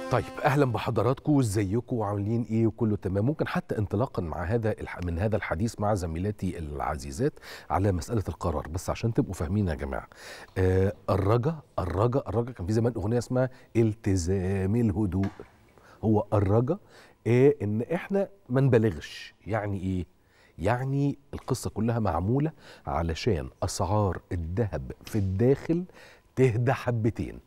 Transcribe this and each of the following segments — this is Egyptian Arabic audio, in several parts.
طيب اهلا بحضراتكم ازيكم وعاملين ايه وكله تمام ممكن حتى انطلاقا مع هذا الح- من هذا الحديث مع زميلاتي العزيزات على مساله القرار بس عشان تبقوا فاهمين يا جماعه آه الرجا الرجا الرجا كان في زمان اغنيه اسمها التزام الهدوء هو الرجا آه ان احنا ما نبالغش يعني ايه يعني القصه كلها معموله علشان اسعار الذهب في الداخل تهدى حبتين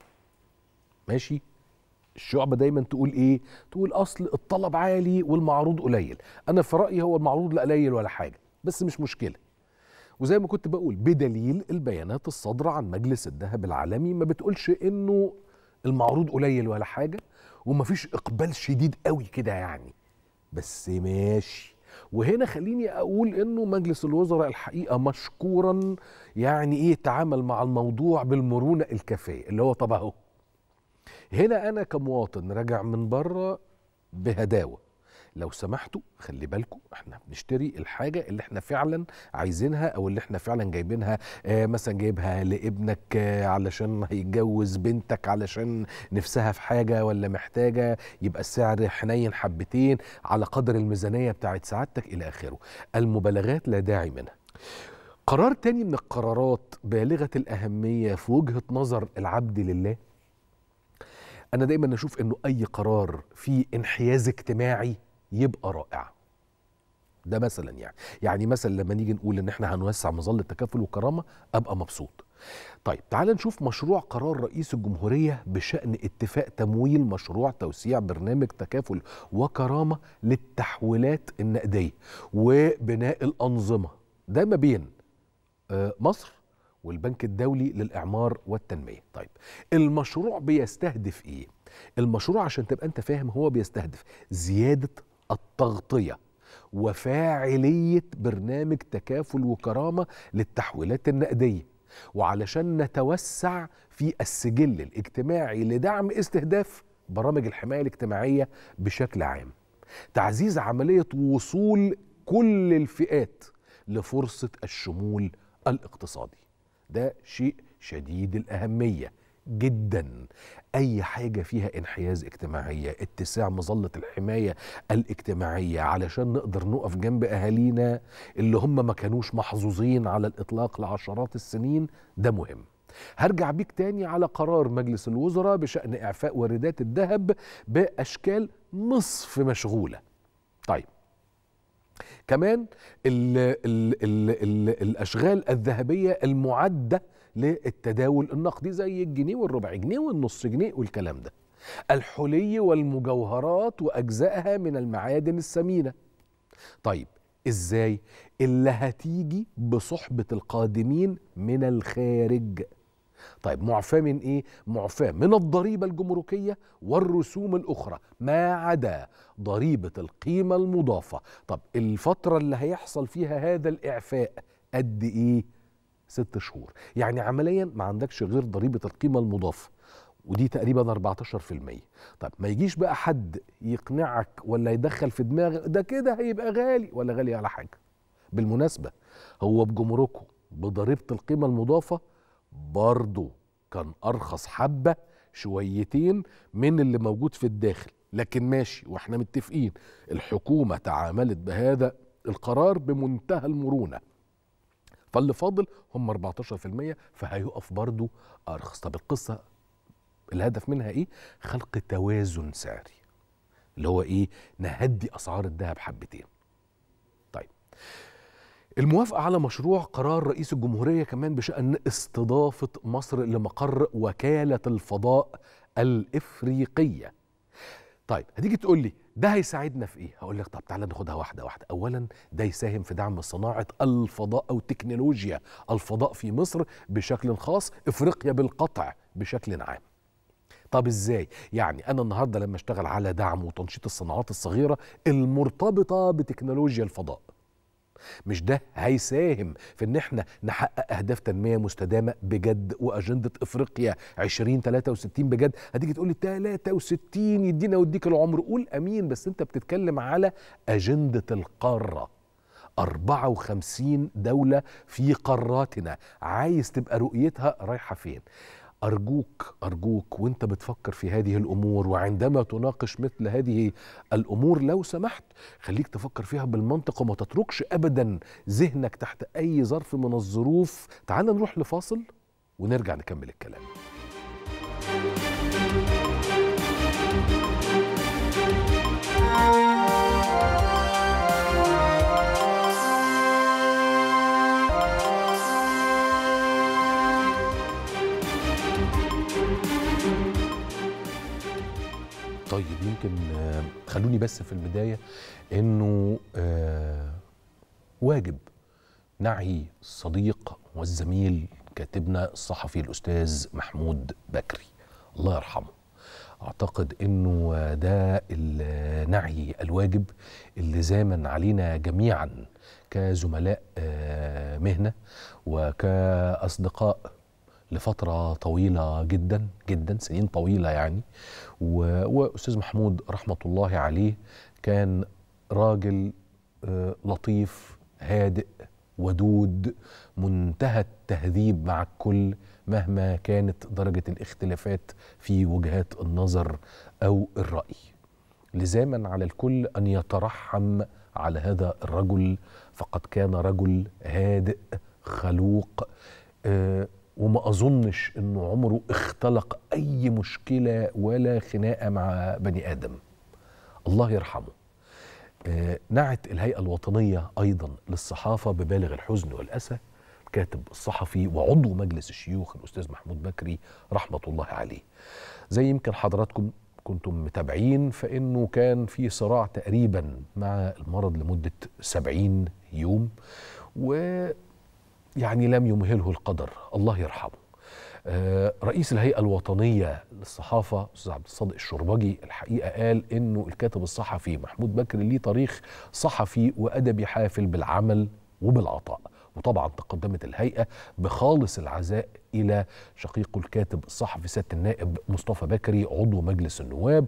ماشي الشعبة دايما تقول ايه تقول اصل الطلب عالي والمعروض قليل انا في رايي هو المعروض لا قليل ولا حاجه بس مش مشكله وزي ما كنت بقول بدليل البيانات الصادره عن مجلس الذهب العالمي ما بتقولش انه المعروض قليل ولا حاجه ومفيش اقبال شديد قوي كده يعني بس ماشي وهنا خليني اقول انه مجلس الوزراء الحقيقه مشكورا يعني ايه تعامل مع الموضوع بالمرونه الكافيه اللي هو طب اهو هنا انا كمواطن راجع من بره بهداوه لو سمحتوا خلي بالكم احنا بنشتري الحاجه اللي احنا فعلا عايزينها او اللي احنا فعلا جايبينها آه مثلا جايبها لابنك آه علشان هيتجوز بنتك علشان نفسها في حاجه ولا محتاجه يبقى السعر حنين حبتين على قدر الميزانيه بتاعت سعادتك الى اخره المبالغات لا داعي منها قرار تاني من القرارات بالغه الاهميه في وجهه نظر العبد لله انا دايما اشوف انه اي قرار فيه انحياز اجتماعي يبقى رائع ده مثلا يعني يعني مثلا لما نيجي نقول ان احنا هنوسع مظله تكافل وكرامه ابقى مبسوط طيب تعال نشوف مشروع قرار رئيس الجمهوريه بشان اتفاق تمويل مشروع توسيع برنامج تكافل وكرامه للتحويلات النقديه وبناء الانظمه ده ما بين آه، مصر والبنك الدولي للإعمار والتنمية طيب المشروع بيستهدف إيه؟ المشروع عشان تبقى أنت فاهم هو بيستهدف زيادة التغطية وفاعلية برنامج تكافل وكرامة للتحويلات النقدية وعلشان نتوسع في السجل الاجتماعي لدعم استهداف برامج الحماية الاجتماعية بشكل عام تعزيز عملية وصول كل الفئات لفرصة الشمول الاقتصادي ده شيء شديد الأهمية جدا أي حاجة فيها انحياز اجتماعية اتساع مظلة الحماية الاجتماعية علشان نقدر نقف جنب أهالينا اللي هم ما كانوش محظوظين على الإطلاق لعشرات السنين ده مهم هرجع بيك تاني على قرار مجلس الوزراء بشأن إعفاء واردات الذهب بأشكال نصف مشغولة طيب كمان ال ال ال ال الاشغال الذهبيه المعده للتداول النقدي زي الجنيه والربع جنيه والنص جنيه والكلام ده الحلي والمجوهرات واجزائها من المعادن الثمينه طيب ازاي اللي هتيجي بصحبه القادمين من الخارج طيب معفاة من ايه؟ معفاة من الضريبة الجمركية والرسوم الأخرى ما عدا ضريبة القيمة المضافة طب الفترة اللي هيحصل فيها هذا الإعفاء قد ايه؟ ست شهور يعني عمليا ما عندكش غير ضريبة القيمة المضافة ودي تقريبا 14% طب ما يجيش بقى حد يقنعك ولا يدخل في دماغك ده كده هيبقى غالي ولا غالي على حاجة بالمناسبة هو بجمركه بضريبة القيمة المضافة برضه كان ارخص حبه شويتين من اللي موجود في الداخل لكن ماشي واحنا متفقين الحكومه تعاملت بهذا القرار بمنتهى المرونه فاللي فاضل هم 14% فهيقف برضه ارخص طب القصه الهدف منها ايه خلق توازن سعري اللي هو ايه نهدي اسعار الذهب حبتين طيب الموافقة على مشروع قرار رئيس الجمهورية كمان بشأن استضافة مصر لمقر وكالة الفضاء الإفريقية طيب هتيجي تقول لي ده هيساعدنا في ايه هقول لك طب تعالى ناخدها واحده واحده اولا ده يساهم في دعم صناعه الفضاء او تكنولوجيا الفضاء في مصر بشكل خاص افريقيا بالقطع بشكل عام طب ازاي يعني انا النهارده لما اشتغل على دعم وتنشيط الصناعات الصغيره المرتبطه بتكنولوجيا الفضاء مش ده هيساهم في ان احنا نحقق اهداف تنميه مستدامه بجد واجنده افريقيا 2063 بجد هتيجي تقول لي 63 يدينا ويديك العمر قول امين بس انت بتتكلم على اجنده القاره 54 دولة في قاراتنا عايز تبقى رؤيتها رايحة فين أرجوك أرجوك وأنت بتفكر في هذه الأمور وعندما تناقش مثل هذه الأمور لو سمحت خليك تفكر فيها بالمنطق وما تتركش أبدا ذهنك تحت أي ظرف من الظروف تعال نروح لفاصل ونرجع نكمل الكلام طيب يمكن آه، خلوني بس في البداية انه آه، واجب نعي الصديق والزميل كاتبنا الصحفي الاستاذ محمود بكري الله يرحمه اعتقد انه ده النعي الواجب اللي زامن علينا جميعا كزملاء آه، مهنه وكاصدقاء لفتره طويله جدا جدا سنين طويله يعني و- واستاذ محمود رحمه الله عليه كان راجل آه، لطيف هادئ ودود منتهى التهذيب مع الكل مهما كانت درجه الاختلافات في وجهات النظر او الراي لزاما على الكل ان يترحم على هذا الرجل فقد كان رجل هادئ خلوق آه، وما اظنش انه عمره اختلق اي مشكله ولا خناقه مع بني ادم الله يرحمه آه، نعت الهيئه الوطنيه ايضا للصحافه ببالغ الحزن والاسى الكاتب الصحفي وعضو مجلس الشيوخ الاستاذ محمود بكري رحمه الله عليه زي يمكن حضراتكم كنتم متابعين فانه كان في صراع تقريبا مع المرض لمده سبعين يوم ويعني لم يمهله القدر الله يرحمه آه، رئيس الهيئة الوطنية للصحافة أستاذ عبد الصادق الشربجي الحقيقة قال إنه الكاتب الصحفي محمود بكري ليه تاريخ صحفي وأدبي حافل بالعمل وبالعطاء وطبعا تقدمت الهيئة بخالص العزاء إلى شقيقه الكاتب الصحفي سيادة النائب مصطفى بكري عضو مجلس النواب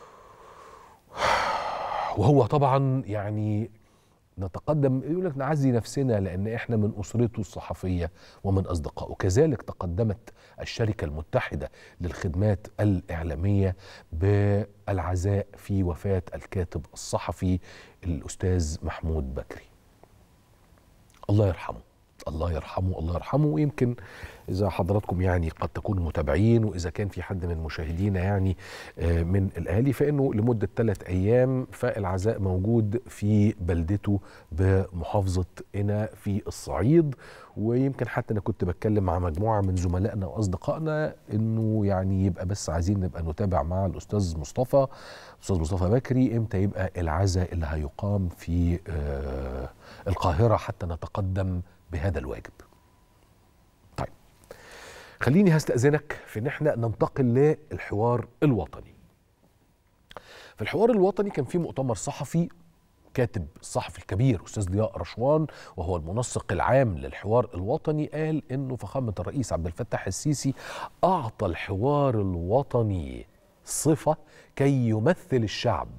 وهو طبعا يعني نتقدم يقول لك نعزي نفسنا لان احنا من اسرته الصحفيه ومن اصدقائه كذلك تقدمت الشركه المتحده للخدمات الاعلاميه بالعزاء في وفاه الكاتب الصحفي الاستاذ محمود بكري الله يرحمه الله يرحمه الله يرحمه ويمكن اذا حضراتكم يعني قد تكونوا متابعين واذا كان في حد من مشاهدينا يعني آه، من الاهالي فانه لمده ثلاث ايام فالعزاء موجود في بلدته بمحافظه قنا في الصعيد ويمكن حتى انا كنت بتكلم مع مجموعه من زملائنا واصدقائنا انه يعني يبقى بس عايزين نبقى نتابع مع الاستاذ مصطفى الاستاذ مصطفى بكري امتى يبقى العزاء اللي هيقام في آه، القاهره حتى نتقدم بهذا الواجب طيب خليني هستأذنك في ان احنا ننتقل للحوار الوطني في الحوار الوطني كان في مؤتمر صحفي كاتب الصحفي الكبير استاذ ضياء رشوان وهو المنسق العام للحوار الوطني قال انه فخامه الرئيس عبد الفتاح السيسي اعطى الحوار الوطني صفه كي يمثل الشعب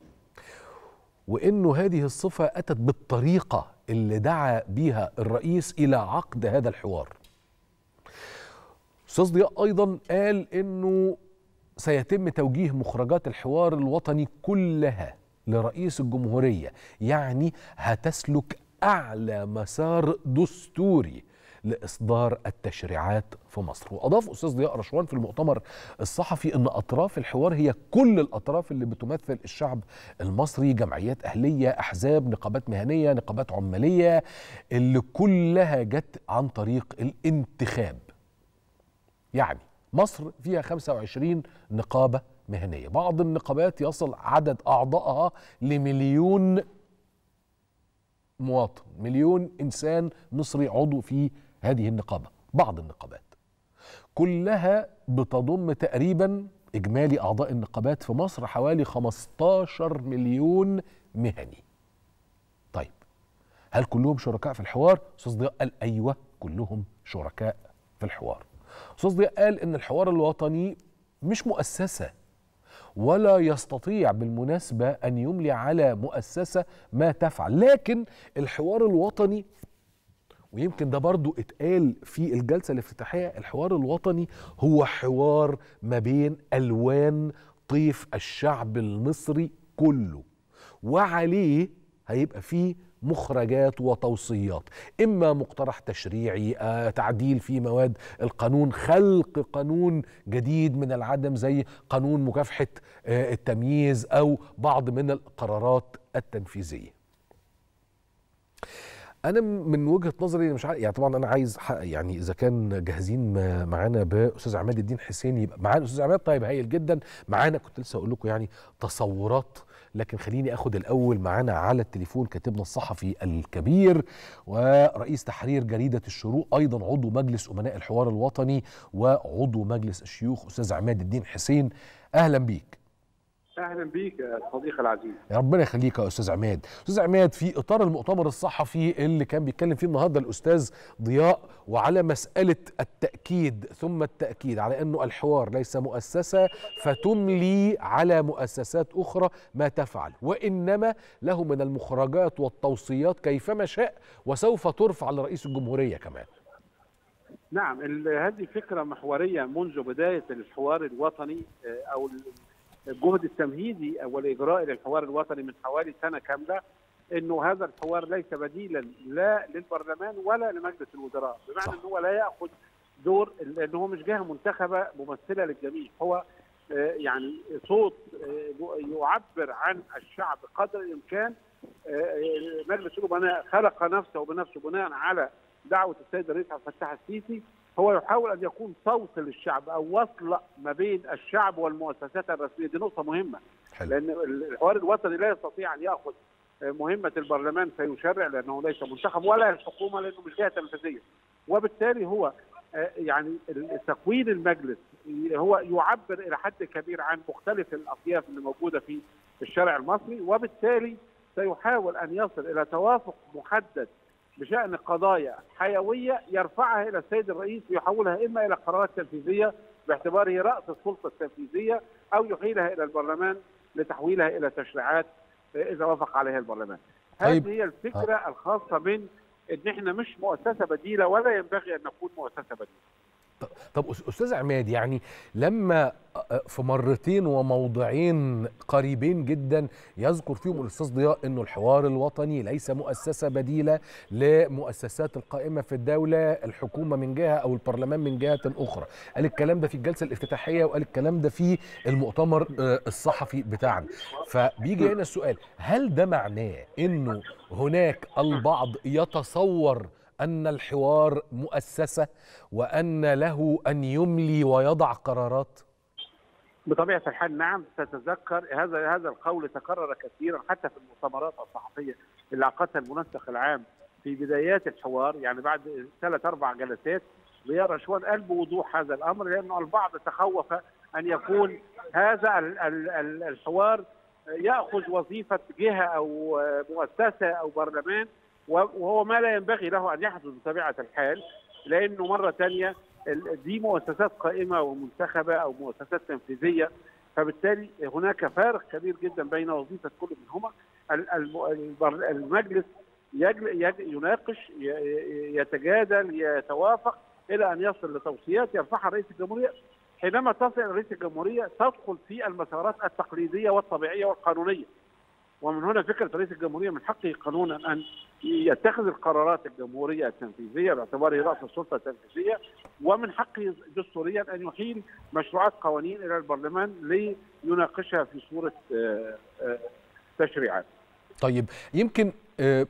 وانه هذه الصفه اتت بالطريقه اللي دعا بها الرئيس الى عقد هذا الحوار استاذ ضياء ايضا قال انه سيتم توجيه مخرجات الحوار الوطني كلها لرئيس الجمهوريه يعني هتسلك اعلى مسار دستوري لاصدار التشريعات في مصر واضاف استاذ ضياء رشوان في المؤتمر الصحفي ان اطراف الحوار هي كل الاطراف اللي بتمثل الشعب المصري جمعيات اهليه احزاب نقابات مهنيه نقابات عماليه اللي كلها جت عن طريق الانتخاب يعني مصر فيها 25 نقابة مهنية بعض النقابات يصل عدد أعضائها لمليون مواطن مليون إنسان مصري عضو في هذه النقابة بعض النقابات كلها بتضم تقريبا إجمالي أعضاء النقابات في مصر حوالي 15 مليون مهني طيب هل كلهم شركاء في الحوار؟ أستاذ ضياء قال أيوة كلهم شركاء في الحوار أستاذ ضياء قال إن الحوار الوطني مش مؤسسة ولا يستطيع بالمناسبة أن يملي على مؤسسة ما تفعل لكن الحوار الوطني ويمكن ده برضو اتقال في الجلسة الافتتاحية الحوار الوطني هو حوار ما بين ألوان طيف الشعب المصري كله وعليه هيبقى فيه مخرجات وتوصيات اما مقترح تشريعي آه، تعديل في مواد القانون خلق قانون جديد من العدم زي قانون مكافحه آه، التمييز او بعض من القرارات التنفيذيه انا من وجهه نظري مش عارف يعني طبعا انا عايز يعني اذا كان جاهزين معانا باستاذ عماد الدين حسين يبقى معانا استاذ عماد طيب هايل جدا معانا كنت لسه اقول لكم يعني تصورات لكن خليني اخد الاول معانا على التليفون كاتبنا الصحفي الكبير ورئيس تحرير جريده الشروق ايضا عضو مجلس امناء الحوار الوطني وعضو مجلس الشيوخ استاذ عماد الدين حسين اهلا بيك اهلا بيك يا صديقي العزيز يا ربنا يخليك يا استاذ عماد استاذ عماد في اطار المؤتمر الصحفي اللي كان بيتكلم فيه النهارده الاستاذ ضياء وعلى مساله التاكيد ثم التاكيد على انه الحوار ليس مؤسسه فتملي على مؤسسات اخرى ما تفعل وانما له من المخرجات والتوصيات كيفما شاء وسوف ترفع لرئيس الجمهوريه كمان نعم هذه فكره محوريه منذ بدايه الحوار الوطني آه، او الجهد التمهيدي والاجراء للحوار الوطني من حوالي سنه كامله انه هذا الحوار ليس بديلا لا للبرلمان ولا لمجلس الوزراء بمعنى ان هو لا ياخذ دور لان هو مش جهه منتخبه ممثله للجميع هو آه، يعني صوت آه، يعبر عن الشعب قدر الامكان آه، مجلس الامناء خلق نفسه بنفسه بناء على دعوه السيد الرئيس عبد الفتاح السيسي هو يحاول ان يكون صوت للشعب او وصل ما بين الشعب والمؤسسات الرسميه دي نقطه مهمه حلو. لان الحوار الوطني لا يستطيع ان ياخذ مهمه البرلمان فيشرع لانه ليس منتخب ولا الحكومه لانه مش جهه تنفيذيه وبالتالي هو آه، يعني تكوين المجلس هو يعبر الى حد كبير عن مختلف الاطياف اللي موجوده في الشارع المصري وبالتالي سيحاول ان يصل الى توافق محدد بشان قضايا حيويه يرفعها الى السيد الرئيس ويحولها اما الى قرارات تنفيذيه باعتباره راس السلطه التنفيذيه او يحيلها الى البرلمان لتحويلها الى تشريعات اذا وافق عليها البرلمان. طيب. هذه هي الفكره آه. الخاصه من ان احنا مش مؤسسه بديله ولا ينبغي ان نكون مؤسسه بديله. طب استاذ عماد يعني لما في مرتين وموضعين قريبين جدا يذكر فيهم الاستاذ ضياء انه الحوار الوطني ليس مؤسسه بديله لمؤسسات القائمه في الدوله الحكومه من جهه او البرلمان من جهه اخرى قال الكلام ده في الجلسه الافتتاحيه وقال الكلام ده في المؤتمر الصحفي بتاعنا فبيجي هنا السؤال هل ده معناه انه هناك البعض يتصور ان الحوار مؤسسه وان له ان يملي ويضع قرارات بطبيعه الحال نعم تتذكر هذا هذا القول تكرر كثيرا حتى في المؤتمرات الصحفيه اللي عقدها المنسق العام في بدايات الحوار يعني بعد ثلاث اربع جلسات ضياء رشوان قال بوضوح هذا الامر لانه البعض تخوف ان يكون هذا الحوار ياخذ وظيفه جهه او مؤسسه او برلمان وهو ما لا ينبغي له ان يحدث بطبيعه الحال لانه مره ثانيه دي مؤسسات قائمه ومنتخبه او مؤسسات تنفيذيه فبالتالي هناك فارق كبير جدا بين وظيفه كل منهما المجلس يناقش يتجادل يتوافق الى ان يصل لتوصيات يرفعها رئيس الجمهوريه حينما تصل رئيس الجمهوريه تدخل في المسارات التقليديه والطبيعيه والقانونيه ومن هنا فكره رئيس الجمهوريه من حقه قانونا ان يتخذ القرارات الجمهوريه التنفيذيه باعتباره راس السلطه التنفيذيه ومن حقه دستوريا ان يحيل مشروعات قوانين الى البرلمان ليناقشها في صوره آه، آه، تشريعات. طيب يمكن آه،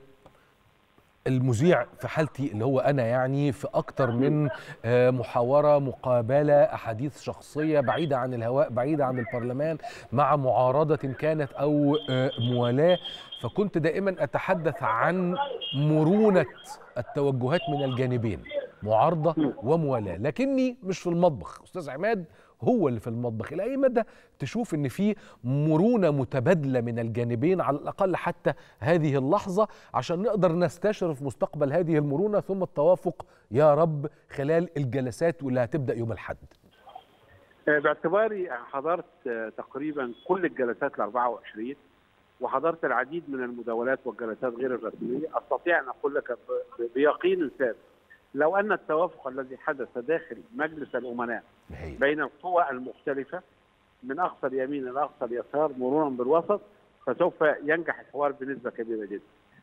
المذيع في حالتي اللي هو انا يعني في اكتر من محاوره مقابله احاديث شخصيه بعيده عن الهواء بعيده عن البرلمان مع معارضه كانت او موالاه فكنت دائما اتحدث عن مرونه التوجهات من الجانبين معارضه وموالاه لكني مش في المطبخ استاذ عماد هو اللي في المطبخ الى اي مدى تشوف ان في مرونه متبادله من الجانبين على الاقل حتى هذه اللحظه عشان نقدر نستشرف مستقبل هذه المرونه ثم التوافق يا رب خلال الجلسات واللي هتبدا يوم الاحد باعتباري حضرت تقريبا كل الجلسات ال 24 وحضرت العديد من المداولات والجلسات غير الرسميه استطيع ان اقول لك ب- بيقين ثابت لو ان التوافق الذي حدث داخل مجلس الامناء هي. بين القوى المختلفه من اقصى اليمين الى اقصى اليسار مرورا بالوسط فسوف ينجح الحوار بنسبه كبيره جدا.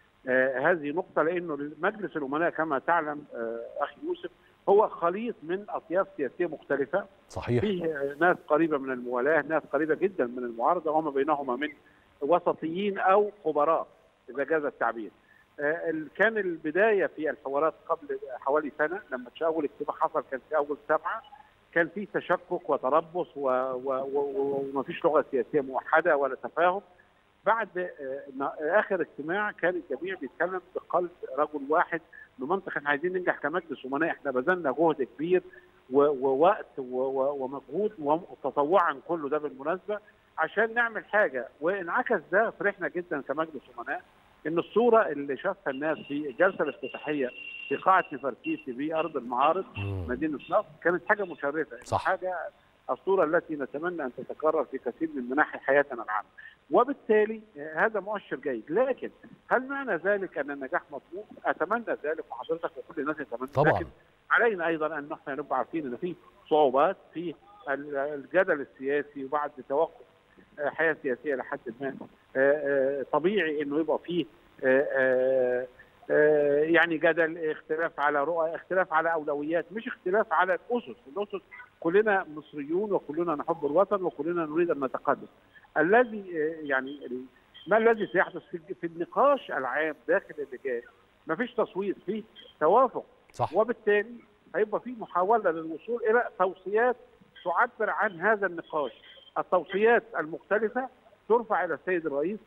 آه هذه نقطه لانه مجلس الامناء كما تعلم آه اخي يوسف هو خليط من اطياف سياسيه مختلفه صحيح فيه آه، ناس قريبه من الموالاه، ناس قريبه جدا من المعارضه وما بينهما من وسطيين او خبراء اذا جاز التعبير. آه، ال- كان البدايه في الحوارات قبل حوالي سنه لما اول اجتماع حصل كان في اول سبعه كان في تشكك وتربص و- و- و- وما فيش لغه سياسيه موحده ولا تفاهم. بعد آه، نا- اخر اجتماع كان الجميع بيتكلم بقلب رجل واحد بمنطق احنا عايزين ننجح كمجلس امناء احنا بذلنا جهد كبير و- ووقت و- و- ومجهود وتطوعا كله ده بالمناسبه عشان نعمل حاجه وانعكس ده فرحنا جدا كمجلس امناء ان الصوره اللي شافها الناس في الجلسه الافتتاحيه في قاعه نفرتيتي بارض المعارض مم. مدينه نصر كانت حاجه مشرفه صح. حاجه الصوره التي نتمنى ان تتكرر في كثير من مناحي حياتنا العامه وبالتالي آه، هذا مؤشر جيد لكن هل معنى ذلك ان النجاح مطلوب؟ اتمنى ذلك وحضرتك وكل الناس يتمنى طبعا لكن علينا ايضا ان احنا نبقى عارفين ان في صعوبات في ال- الجدل السياسي وبعد توقف آه، حياه سياسيه لحد ما آه، آه، طبيعي انه يبقى فيه آه، آه، آه، يعني جدل اختلاف على رؤى اختلاف على اولويات مش اختلاف على الاسس الاسس كلنا مصريون وكلنا نحب الوطن وكلنا نريد ان نتقدم الذي آه، يعني ال- ما الذي سيحدث في في النقاش العام داخل اللجان ما فيش تصويت فيه توافق صح وبالتالي هيبقى في محاوله للوصول الى توصيات تعبر عن هذا النقاش التوصيات المختلفه ترفع الى السيد الرئيس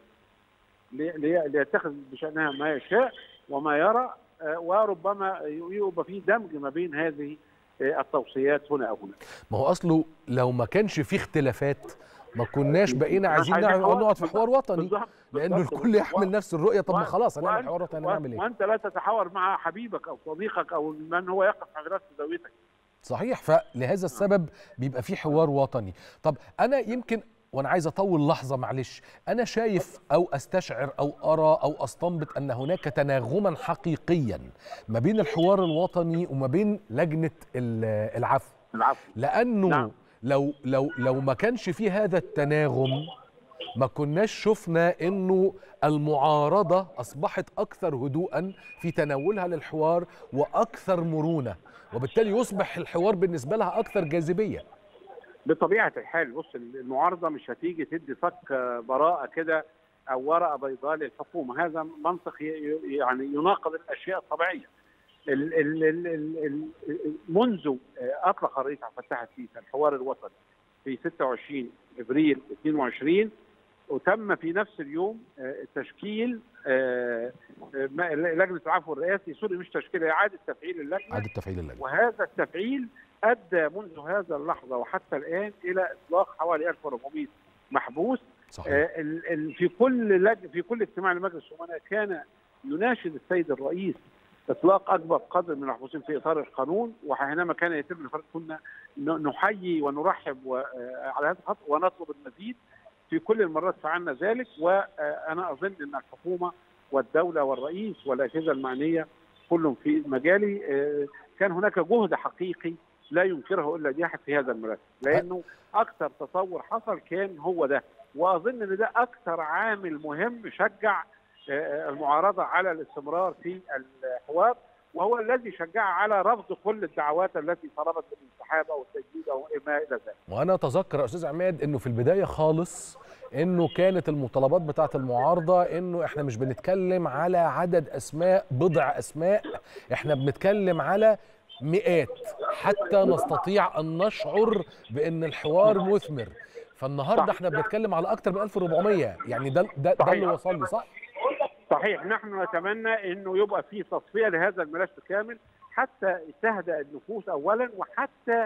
لي- لي- ليتخذ بشانها ما يشاء وما يرى آه، وربما يبقى في دمج ما بين هذه آه، التوصيات هنا او هنا ما هو اصله لو ما كانش في اختلافات ما كناش بقينا عايزين عايزين نقعد حوار. نقعد في حوار وطني بالظبط لانه بالظبط. الكل يحمل نفس الرؤيه طب ما و- خلاص هنعمل وأنت- حوار وطني و- هنعمل ايه وانت لا تتحاور مع حبيبك او صديقك او من هو يقف على راس زاويتك صحيح فلهذا السبب بيبقى في حوار وطني طب انا يمكن وانا عايز اطول لحظه معلش انا شايف او استشعر او ارى او استنبط ان هناك تناغما حقيقيا ما بين الحوار الوطني وما بين لجنه ال- العفو العفو لانه نعم. لو لو لو ما كانش في هذا التناغم ما كناش شفنا انه المعارضه اصبحت اكثر هدوءا في تناولها للحوار واكثر مرونه وبالتالي يصبح الحوار بالنسبه لها اكثر جاذبيه بطبيعه الحال بص المعارضه مش هتيجي تدي صك براءه كده او ورقه بيضاء للحكومه هذا منطق ي- ي- يعني يناقض الاشياء الطبيعيه ال ال ال ال ال منذ اطلق الرئيس عبد الفتاح السيسي الحوار الوطني في 26 ابريل 22 وتم في نفس اليوم آه، تشكيل آه، آه، ما- لجنه العفو الرئاسي سوري مش تشكيل اعاده تفعيل اللجنه عاد تفعيل اللجنه وهذا التفعيل ادى منذ هذا اللحظه وحتى الان الى اطلاق حوالي 1400 محبوس صحيح آه، ال- ال- في كل لج... في كل اجتماع لمجلس الامناء كان يناشد السيد الرئيس اطلاق اكبر قدر من المحبوسين في اطار القانون وحينما كان يتم الافراج كنا ن- نحيي ونرحب و... آه، على هذا الخط ونطلب المزيد في كل المرات فعلنا ذلك وانا اظن ان الحكومه والدوله والرئيس والاجهزه المعنيه كلهم في مجالي آه، كان هناك جهد حقيقي لا ينكره الا دي احد في هذا الملف لانه اكثر تصور حصل كان هو ده واظن ان ده اكثر عامل مهم شجع آه، المعارضه على الاستمرار في الحوار وهو الذي شجعها على رفض كل الدعوات التي طلبت بالانسحاب او التجديد او ما الى ذلك. وانا اتذكر يا استاذ عماد انه في البدايه خالص انه كانت المطالبات بتاعه المعارضه انه احنا مش بنتكلم على عدد اسماء بضع اسماء احنا بنتكلم على مئات حتى نستطيع ان نشعر بان الحوار مثمر فالنهارده صح. احنا بنتكلم على اكتر من 1400 يعني ده ده, ده اللي صحيح. وصل لي صح صحيح نحن نتمنى انه يبقى في تصفيه لهذا الملف كامل حتى تهدأ النفوس اولا وحتى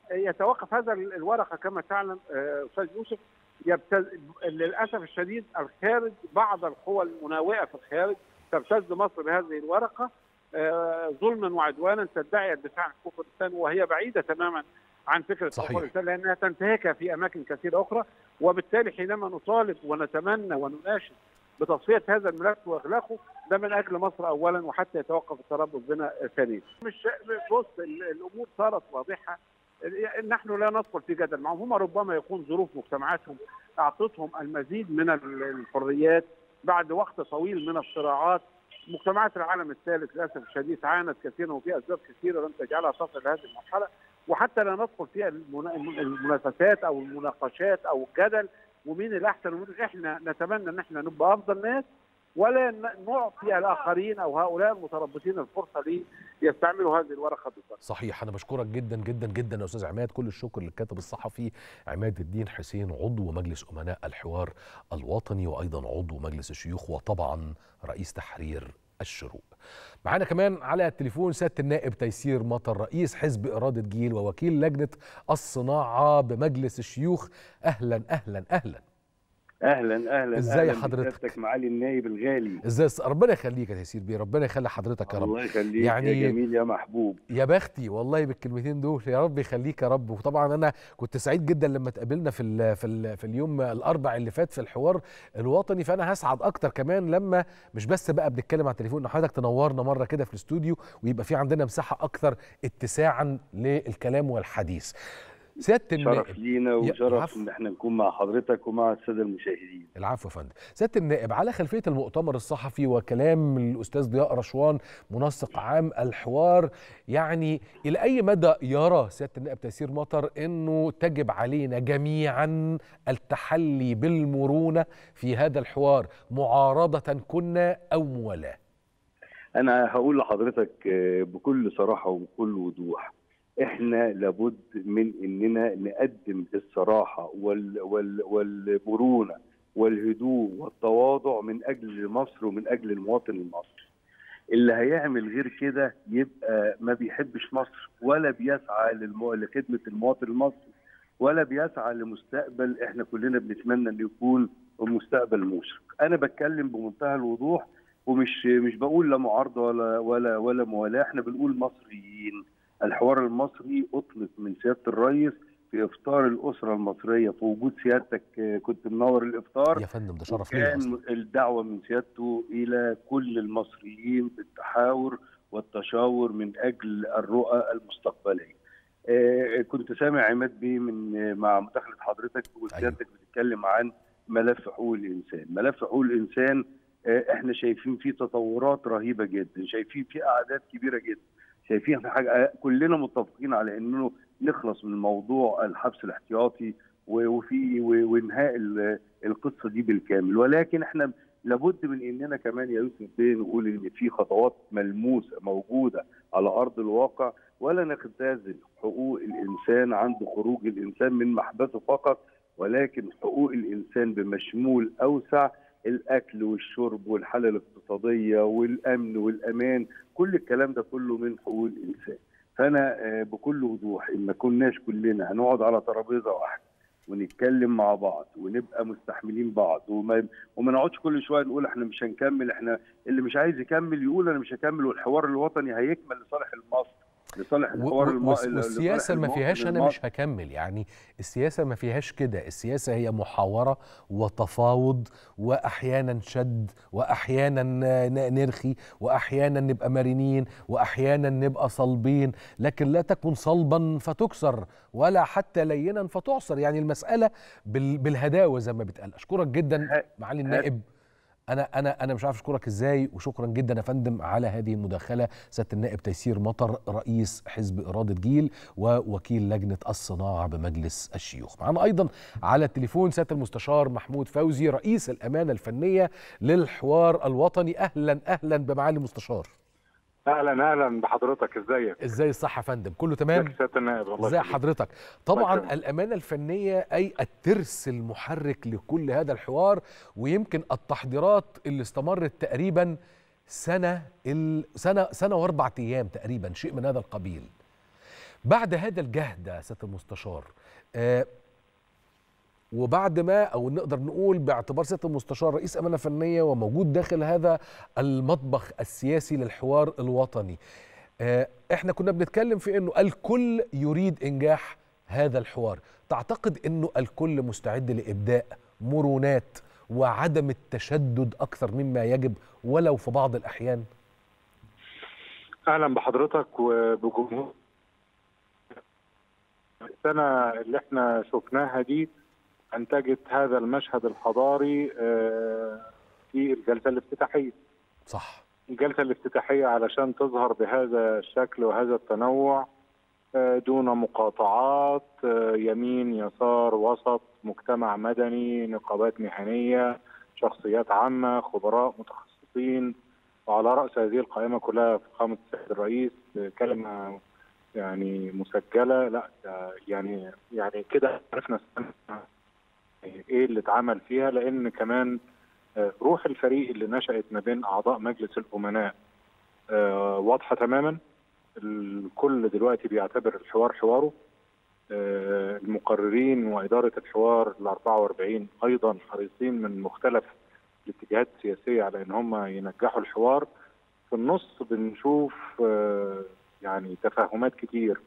يتوقف هذا الورقه كما تعلم آه، استاذ يوسف يبتز... للاسف الشديد الخارج بعض القوى المناوئه في الخارج تبتز مصر بهذه الورقه آه، ظلما وعدوانا تدعي الدفاع عن حقوق الانسان وهي بعيده تماما عن فكره صحيح. حقوق الانسان لانها تنتهكها في اماكن كثيره اخرى وبالتالي حينما نطالب ونتمنى ونناشد بتصفيه هذا الملف واغلاقه ده من اجل مصر اولا وحتى يتوقف التربص بنا ثانيا. مش بص الامور صارت واضحه نحن لا ندخل في جدل معهم هم ربما يكون ظروف مجتمعاتهم اعطتهم المزيد من الحريات بعد وقت طويل من الصراعات مجتمعات العالم الثالث للاسف الشديد عانت كثيرا وفي اسباب كثيره لم تجعلها تصل لهذه المرحله وحتى لا ندخل في المنافسات او المناقشات او الجدل ومين الاحسن احنا نتمنى ان احنا نبقى افضل ناس ولا نعطي الاخرين او هؤلاء المتربصين الفرصه ليستعملوا هذه الورقه بالضبط. صحيح انا بشكرك جدا جدا جدا يا استاذ عماد كل الشكر للكاتب الصحفي عماد الدين حسين عضو مجلس امناء الحوار الوطني وايضا عضو مجلس الشيوخ وطبعا رئيس تحرير الشروق. معانا كمان على التليفون سياده النائب تيسير مطر رئيس حزب اراده جيل ووكيل لجنه الصناعه بمجلس الشيوخ اهلا اهلا اهلا. اهلا اهلا ازاي أهلاً حضرتك بسيادتك معالي النائب الغالي ازاي ربنا يخليك يا تيسير بيه ربنا يخلي حضرتك يا رب الله يخليك يعني- يا جميل يا محبوب يا بختي والله بالكلمتين دول يا رب يخليك يا رب وطبعا انا كنت سعيد جدا لما اتقابلنا في ال في ال في اليوم الاربع اللي فات في الحوار الوطني فانا هسعد اكتر كمان لما مش بس بقى بنتكلم على التليفون ان حضرتك تنورنا مره كده في الاستوديو ويبقى في عندنا مساحه اكثر اتساعا للكلام والحديث سياده شرف النائب لينا يا- وشرف العفو. ان احنا نكون مع حضرتك ومع الساده المشاهدين العفو يا فندم سياده النائب على خلفيه المؤتمر الصحفي وكلام الاستاذ ضياء رشوان منسق عام الحوار يعني الى اي مدى يرى سياده النائب تيسير مطر انه تجب علينا جميعا التحلي بالمرونه في هذا الحوار معارضه كنا او موالاه انا هقول لحضرتك آه، بكل صراحه وبكل وضوح احنا لابد من اننا نقدم الصراحه وال وال والمرونه والهدوء والتواضع من اجل مصر ومن اجل المواطن المصري اللي هيعمل غير كده يبقى ما بيحبش مصر ولا بيسعى للمو... لخدمه المواطن المصري ولا بيسعى لمستقبل احنا كلنا بنتمنى انه يكون مستقبل مشرق انا بتكلم بمنتهى الوضوح ومش مش بقول لا معارضه ولا ولا ولا موالاه احنا بنقول مصريين الحوار المصري اطلق من سياده الرئيس في افطار الاسره المصريه في وجود سيادتك آه، كنت منور الافطار يا فندم ده شرف لينا أصلاً. كان الدعوه من سيادته الى كل المصريين بالتحاور والتشاور من اجل الرؤى المستقبليه. آه، كنت سامع عماد بيه من آه، مع مداخله حضرتك وسيادتك بتتكلم عن ملف حقوق الانسان، ملف حقوق الانسان آه، احنا شايفين فيه تطورات رهيبه جدا، شايفين فيه اعداد كبيره جدا، شايفين في حاجه آه، كلنا متفقين على انه نخلص من موضوع الحبس الاحتياطي و- وفي و- وانهاء ال- القصه دي بالكامل ولكن احنا لابد من اننا كمان يا يوسف بيه نقول ان في خطوات ملموسه موجوده على ارض الواقع ولا نختزل حقوق الانسان عند خروج الانسان من محبسه فقط ولكن حقوق الانسان بمشمول اوسع الاكل والشرب والحاله الاقتصاديه والامن والامان كل الكلام ده كله من حقوق الانسان فانا آه، بكل وضوح ان ما كناش كلنا هنقعد على ترابيزه واحده ونتكلم مع بعض ونبقى مستحملين بعض وما وما نقعدش كل شويه نقول احنا مش هنكمل احنا اللي مش عايز يكمل يقول انا مش هكمل والحوار الوطني هيكمل لصالح المصري لصالح و- الحوار و- الم... والس- لصالح والسياسه ما المواطن فيهاش انا المصري. مش هكمل يعني السياسه ما فيهاش كده السياسه هي محاوره وتفاوض واحيانا شد واحيانا ن- نرخي واحيانا نبقى مرنين واحيانا نبقى صلبين لكن لا تكن صلبا فتكسر ولا حتى لينا فتعصر يعني المساله بال- بالهداوه زي ما بتقال اشكرك جدا ه- معالي النائب انا انا انا مش عارف اشكرك ازاي وشكرا جدا يا فندم على هذه المداخله سياده النائب تيسير مطر رئيس حزب اراده جيل ووكيل لجنه الصناعه بمجلس الشيوخ معانا ايضا على التليفون سياده المستشار محمود فوزي رئيس الامانه الفنيه للحوار الوطني اهلا اهلا بمعالي المستشار اهلا اهلا بحضرتك ازيك ازاي الصحه يا فندم كله تمام ازيك سياده النائب الله ازي يخليك. حضرتك طبعا يكرمك. الامانه الفنيه اي الترس المحرك لكل هذا الحوار ويمكن التحضيرات اللي استمرت تقريبا سنه ال... سنه سنه واربع ايام تقريبا شيء من هذا القبيل بعد هذا الجهد يا سياده المستشار آه وبعد ما او نقدر نقول باعتبار سياده المستشار رئيس امانه فنيه وموجود داخل هذا المطبخ السياسي للحوار الوطني آه، احنا كنا بنتكلم في انه الكل يريد انجاح هذا الحوار تعتقد انه الكل مستعد لابداء مرونات وعدم التشدد اكثر مما يجب ولو في بعض الاحيان اهلا بحضرتك وبجمهور السنه اللي احنا شفناها دي انتجت هذا المشهد الحضاري آه، في الجلسه الافتتاحيه صح الجلسه الافتتاحيه علشان تظهر بهذا الشكل وهذا التنوع آه، دون مقاطعات آه، يمين يسار وسط مجتمع مدني نقابات مهنيه شخصيات عامه خبراء متخصصين وعلى راس هذه القائمه كلها فخامه السيد الرئيس كلمه يعني مسجله لا ده يعني يعني كده عرفنا السنة ايه اللي اتعمل فيها لان كمان آه، روح الفريق اللي نشأت ما بين اعضاء مجلس الامناء آه، واضحه تماما الكل دلوقتي بيعتبر الحوار حواره آه، المقررين واداره الحوار ال 44 ايضا حريصين من مختلف الاتجاهات السياسيه على ان هم ينجحوا الحوار في النص بنشوف آه، يعني تفاهمات كتير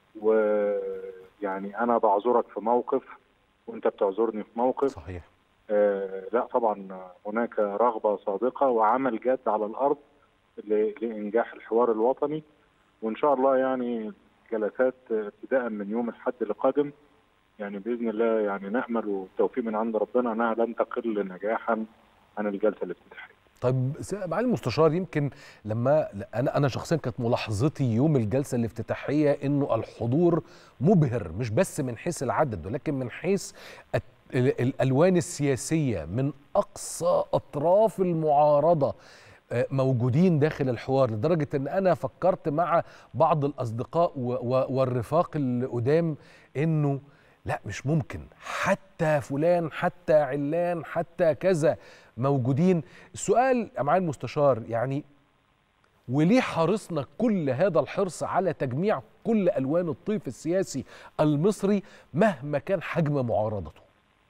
ويعني انا بعذرك في موقف وانت بتعذرني في موقف صحيح آه، لا طبعا هناك رغبة صادقة وعمل جاد على الأرض ل- لإنجاح الحوار الوطني وإن شاء الله يعني جلسات ابتداء من يوم الحد القادم يعني بإذن الله يعني نأمل والتوفيق من عند ربنا أنها لن تقل نجاحا عن الجلسة الافتتاحية طيب س- معالي المستشار يمكن لما لا، انا انا شخصيا كانت ملاحظتي يوم الجلسه الافتتاحيه انه الحضور مبهر مش بس من حيث العدد ولكن من حيث الت- ال- الالوان السياسيه من اقصى اطراف المعارضه آه، موجودين داخل الحوار لدرجه ان انا فكرت مع بعض الاصدقاء و- و- والرفاق القدام انه لا مش ممكن حتى فلان حتى علان حتى كذا موجودين السؤال يا معالي المستشار يعني وليه حرصنا كل هذا الحرص على تجميع كل الوان الطيف السياسي المصري مهما كان حجم معارضته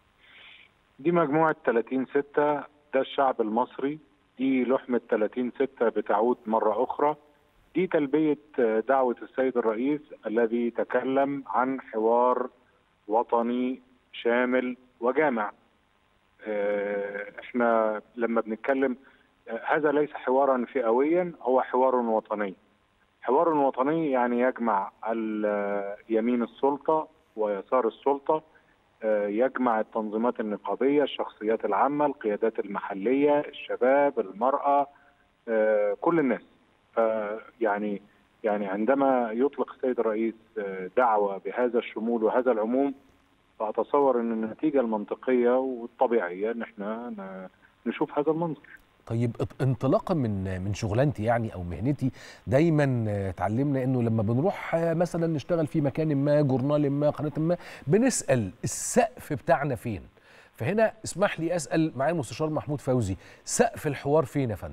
دي مجموعة 30 ستة ده الشعب المصري دي لحمة 30 ستة بتعود مرة أخرى دي تلبية دعوة السيد الرئيس الذي تكلم عن حوار وطني شامل وجامع آه، احنا لما بنتكلم آه، هذا ليس حوارا فئويا هو حوار وطني حوار وطني يعني يجمع ال- يمين السلطة ويسار السلطة آه، يجمع التنظيمات النقابية الشخصيات العامة القيادات المحلية الشباب المرأة آه، كل الناس يعني يعني عندما يطلق السيد الرئيس آه، دعوة بهذا الشمول وهذا العموم فأتصور أن النتيجة المنطقية والطبيعية أن احنا ن- نشوف هذا المنظر طيب ات- انطلاقا من من شغلانتي يعني او مهنتي دايما آه، اتعلمنا انه لما بنروح آه، مثلا نشتغل في مكان ما جورنال ما قناه ما بنسال السقف بتاعنا فين فهنا اسمح لي اسال معالي المستشار محمود فوزي سقف الحوار فين يا فندم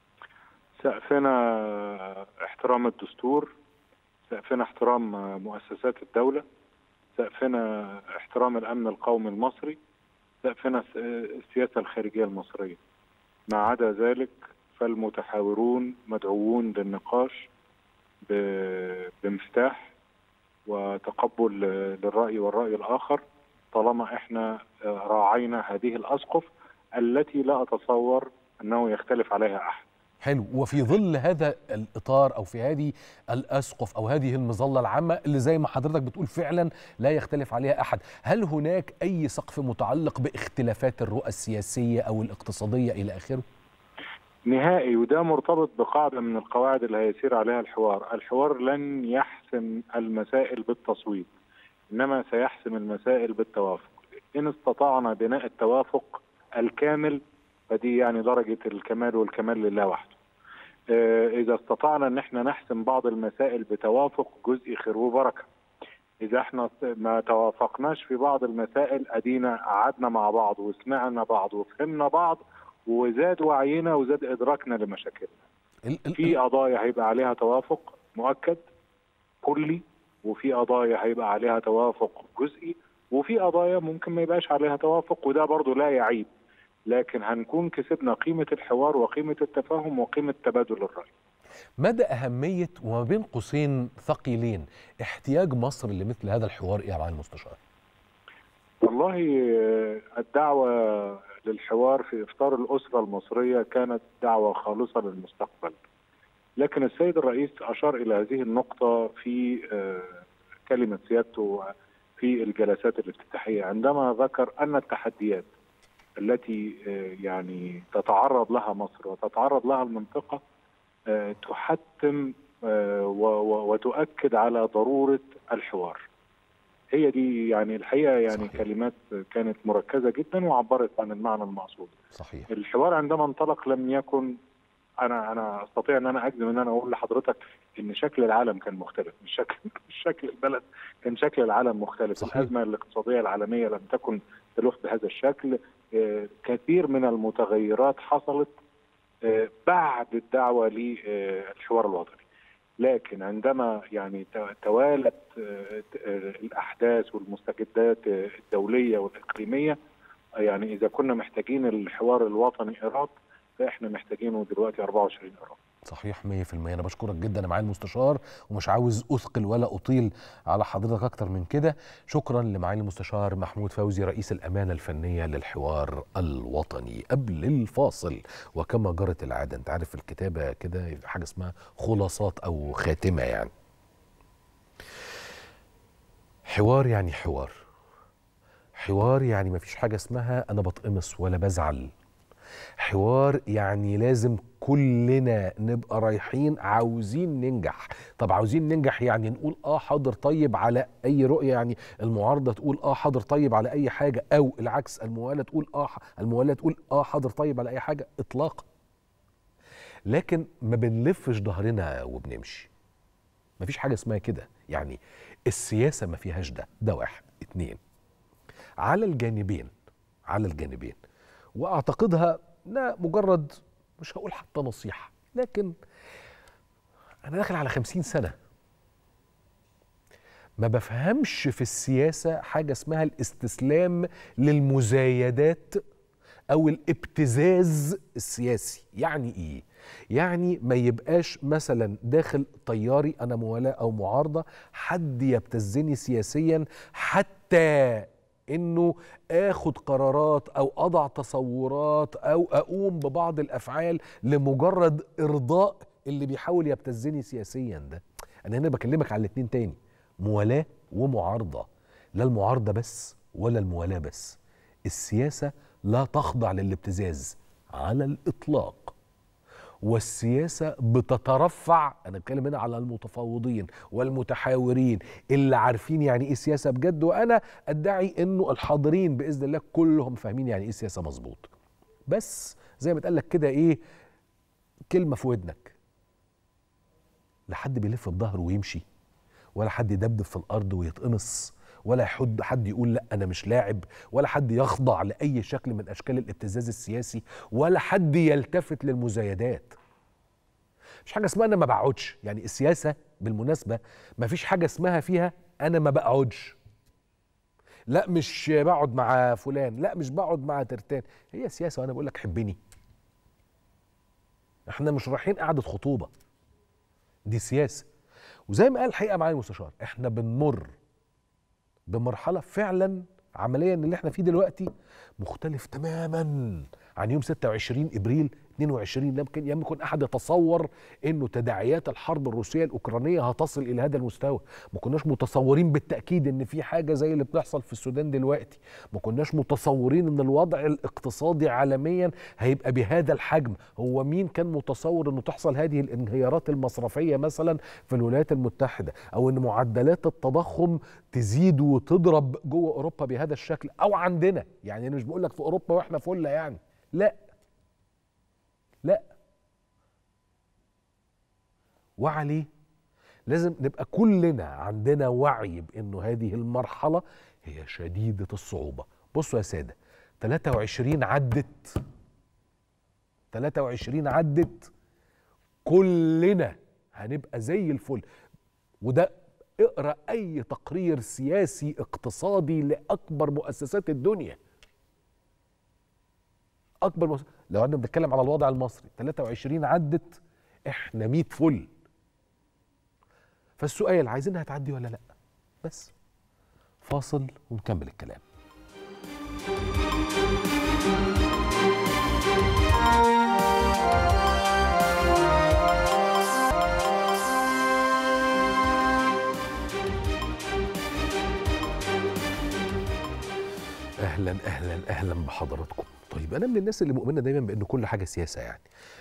سقفنا احترام الدستور سقفنا احترام مؤسسات الدولة سقفنا احترام الأمن القومي المصري سقفنا الس- السياسة الخارجية المصرية ما عدا ذلك فالمتحاورون مدعوون للنقاش ب- بمفتاح وتقبل للرأي والرأي الآخر طالما احنا راعينا هذه الأسقف التي لا أتصور أنه يختلف عليها أحد حلو وفي ظل هذا الاطار او في هذه الاسقف او هذه المظله العامه اللي زي ما حضرتك بتقول فعلا لا يختلف عليها احد هل هناك اي سقف متعلق باختلافات الرؤى السياسيه او الاقتصاديه الى اخره نهائي وده مرتبط بقاعدة من القواعد اللي هيسير عليها الحوار الحوار لن يحسم المسائل بالتصويت إنما سيحسم المسائل بالتوافق إن استطعنا بناء التوافق الكامل فدي يعني درجة الكمال والكمال لله وحده آه، إذا استطعنا إن احنا نحسم بعض المسائل بتوافق جزء خير وبركة إذا احنا ما توافقناش في بعض المسائل أدينا قعدنا مع بعض وسمعنا بعض وفهمنا بعض وزاد وعينا وزاد ادراكنا لمشاكلنا ال- ال- في قضايا هيبقى عليها توافق مؤكد كلي وفي قضايا هيبقى عليها توافق جزئي وفي قضايا ممكن ما يبقاش عليها توافق وده برضو لا يعيب لكن هنكون كسبنا قيمة الحوار وقيمة التفاهم وقيمة تبادل الرأي مدى اهميه وما بين قوسين ثقيلين احتياج مصر لمثل هذا الحوار ايه يا معالي المستشار والله الدعوة للحوار في إفطار الأسرة المصرية كانت دعوة خالصة للمستقبل لكن السيد الرئيس أشار إلى هذه النقطة في كلمة سيادته في الجلسات الافتتاحية عندما ذكر أن التحديات التي يعني تتعرض لها مصر وتتعرض لها المنطقة تحتم وتؤكد على ضرورة الحوار هي دي يعني الحقيقه يعني صحيح. كلمات كانت مركزه جدا وعبرت عن المعنى المقصود صحيح الحوار عندما انطلق لم يكن انا انا استطيع ان انا اجزم ان انا اقول لحضرتك ان شكل العالم كان مختلف مش شكل مش شكل البلد كان شكل العالم مختلف صحيح. الازمه الاقتصاديه العالميه لم تكن تلف بهذا الشكل كثير من المتغيرات حصلت بعد الدعوه للحوار الوطني لكن عندما يعني توالت الاحداث والمستجدات الدوليه والاقليميه يعني اذا كنا محتاجين الحوار الوطني ايراد فاحنا محتاجينه دلوقتي 24 ايراد صحيح 100% انا بشكرك جدا يا معالي المستشار ومش عاوز اثقل ولا اطيل على حضرتك اكتر من كده شكرا لمعالي المستشار محمود فوزي رئيس الامانه الفنيه للحوار الوطني قبل الفاصل وكما جرت العاده انت عارف الكتابه كده حاجه اسمها خلاصات او خاتمه يعني حوار يعني حوار حوار يعني مفيش حاجه اسمها انا بتقمص ولا بزعل حوار يعني لازم كلنا نبقى رايحين عاوزين ننجح طب عاوزين ننجح يعني نقول اه حاضر طيب على اي رؤيه يعني المعارضه تقول اه حاضر طيب على اي حاجه او العكس الموالاه تقول اه الموالاه تقول اه حاضر طيب على اي حاجه اطلاقا لكن ما بنلفش ظهرنا وبنمشي مفيش حاجه اسمها كده يعني السياسه ما فيهاش ده ده واحد اتنين على الجانبين على الجانبين واعتقدها لا مجرد مش هقول حتى نصيحه لكن انا داخل على خمسين سنه ما بفهمش في السياسه حاجه اسمها الاستسلام للمزايدات او الابتزاز السياسي يعني ايه يعني ما يبقاش مثلا داخل طياري انا موالاه او معارضه حد يبتزني سياسيا حتى انه اخد قرارات او اضع تصورات او اقوم ببعض الافعال لمجرد ارضاء اللي بيحاول يبتزني سياسيا ده انا هنا بكلمك على الاتنين تاني موالاه ومعارضه لا المعارضه بس ولا الموالاه بس السياسه لا تخضع للابتزاز على الاطلاق والسياسة بتترفع أنا بتكلم هنا على المتفاوضين والمتحاورين اللي عارفين يعني إيه سياسة بجد وأنا أدعي إنه الحاضرين بإذن الله كلهم فاهمين يعني إيه سياسة مظبوط بس زي ما اتقال لك كده إيه كلمة في ودنك لا حد بيلف بظهره ويمشي ولا حد يدبدب في الأرض ويتقمص ولا حد حد يقول لا انا مش لاعب ولا حد يخضع لاي شكل من اشكال الابتزاز السياسي ولا حد يلتفت للمزايدات مش حاجه اسمها انا ما بقعدش يعني السياسه بالمناسبه ما فيش حاجه اسمها فيها انا ما بقعدش لا مش بقعد مع فلان لا مش بقعد مع ترتان هي سياسه وانا بقول لك حبني احنا مش رايحين قعده خطوبه دي سياسه وزي ما قال الحقيقه معالي المستشار احنا بنمر بمرحله فعلا عمليا اللي احنا فيه دلوقتي مختلف تماما عن يوم 26 ابريل 22 يمكن لم يكن احد يتصور انه تداعيات الحرب الروسيه الاوكرانيه هتصل الى هذا المستوى ما كناش متصورين بالتاكيد ان في حاجه زي اللي بتحصل في السودان دلوقتي ما كناش متصورين ان الوضع الاقتصادي عالميا هيبقى بهذا الحجم هو مين كان متصور انه تحصل هذه الانهيارات المصرفيه مثلا في الولايات المتحده او ان معدلات التضخم تزيد وتضرب جوه اوروبا بهذا الشكل او عندنا يعني انا مش بقول لك في اوروبا واحنا فله يعني لا لا وعليه لازم نبقى كلنا عندنا وعي بانه هذه المرحله هي شديده الصعوبه بصوا يا ساده 23 عدت 23 عدت كلنا هنبقى زي الفل وده اقرا اي تقرير سياسي اقتصادي لاكبر مؤسسات الدنيا اكبر مؤسسات لو احنا بنتكلم على الوضع المصري 23 عدت احنا 100 فل فالسؤال عايزينها تعدي ولا لا بس فاصل ونكمل الكلام اهلا اهلا اهلا بحضراتكم طيب انا من الناس اللي مؤمنه دايما بان كل حاجه سياسه يعني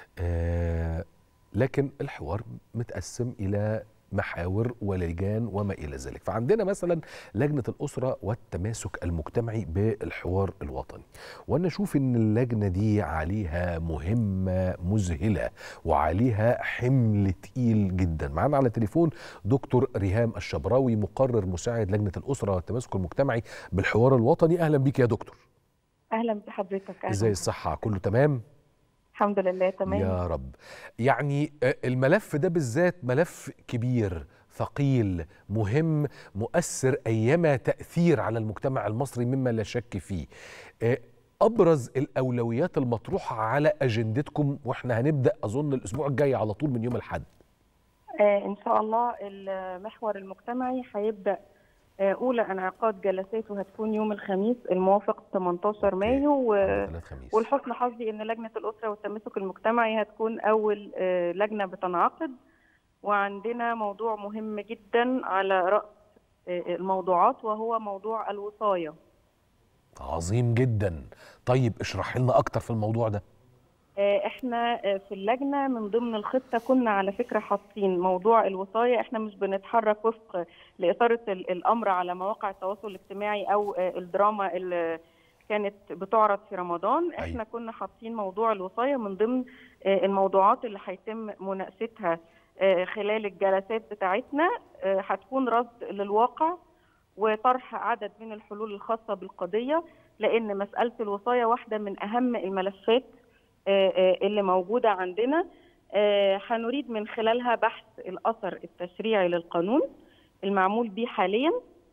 آه لكن الحوار متقسم الى محاور ولجان وما الى ذلك فعندنا مثلا لجنه الاسره والتماسك المجتمعي بالحوار الوطني وانا اشوف ان اللجنه دي عليها مهمه مذهله وعليها حمل تقيل جدا معانا على التليفون دكتور ريهام الشبراوي مقرر مساعد لجنه الاسره والتماسك المجتمعي بالحوار الوطني اهلا بيك يا دكتور اهلا بحضرتك أهلاً. ازاي الصحه كله تمام الحمد لله تمام يا رب يعني آه، الملف ده بالذات ملف كبير ثقيل مهم مؤثر ايما تاثير على المجتمع المصري مما لا شك فيه آه، ابرز الاولويات المطروحه على اجندتكم واحنا هنبدا اظن الاسبوع الجاي على طول من يوم الاحد آه ان شاء الله المحور المجتمعي هيبدا آه اولى انعقاد جلساته هتكون يوم الخميس الموافق 18 مايو و... ثلاث خميس والحسن حظي ان لجنه الاسره والتماسك المجتمعي هتكون اول آه لجنه بتنعقد وعندنا موضوع مهم جدا على راس آه الموضوعات وهو موضوع الوصايه عظيم جدا طيب اشرح لنا اكتر في الموضوع ده آه، احنا آه، في اللجنه من ضمن الخطه كنا على فكره حاطين موضوع الوصايه احنا مش بنتحرك وفق لاثاره ال- الامر على مواقع التواصل الاجتماعي او آه، الدراما اللي كانت بتعرض في رمضان احنا أيوة. كنا حاطين موضوع الوصايه من ضمن آه، الموضوعات اللي هيتم مناقشتها آه، خلال الجلسات بتاعتنا آه، هتكون رصد للواقع وطرح عدد من الحلول الخاصه بالقضيه لان مساله الوصايه واحده من اهم الملفات آه، آه، اللي موجوده عندنا آه، هنريد من خلالها بحث الاثر التشريعي للقانون المعمول به حاليا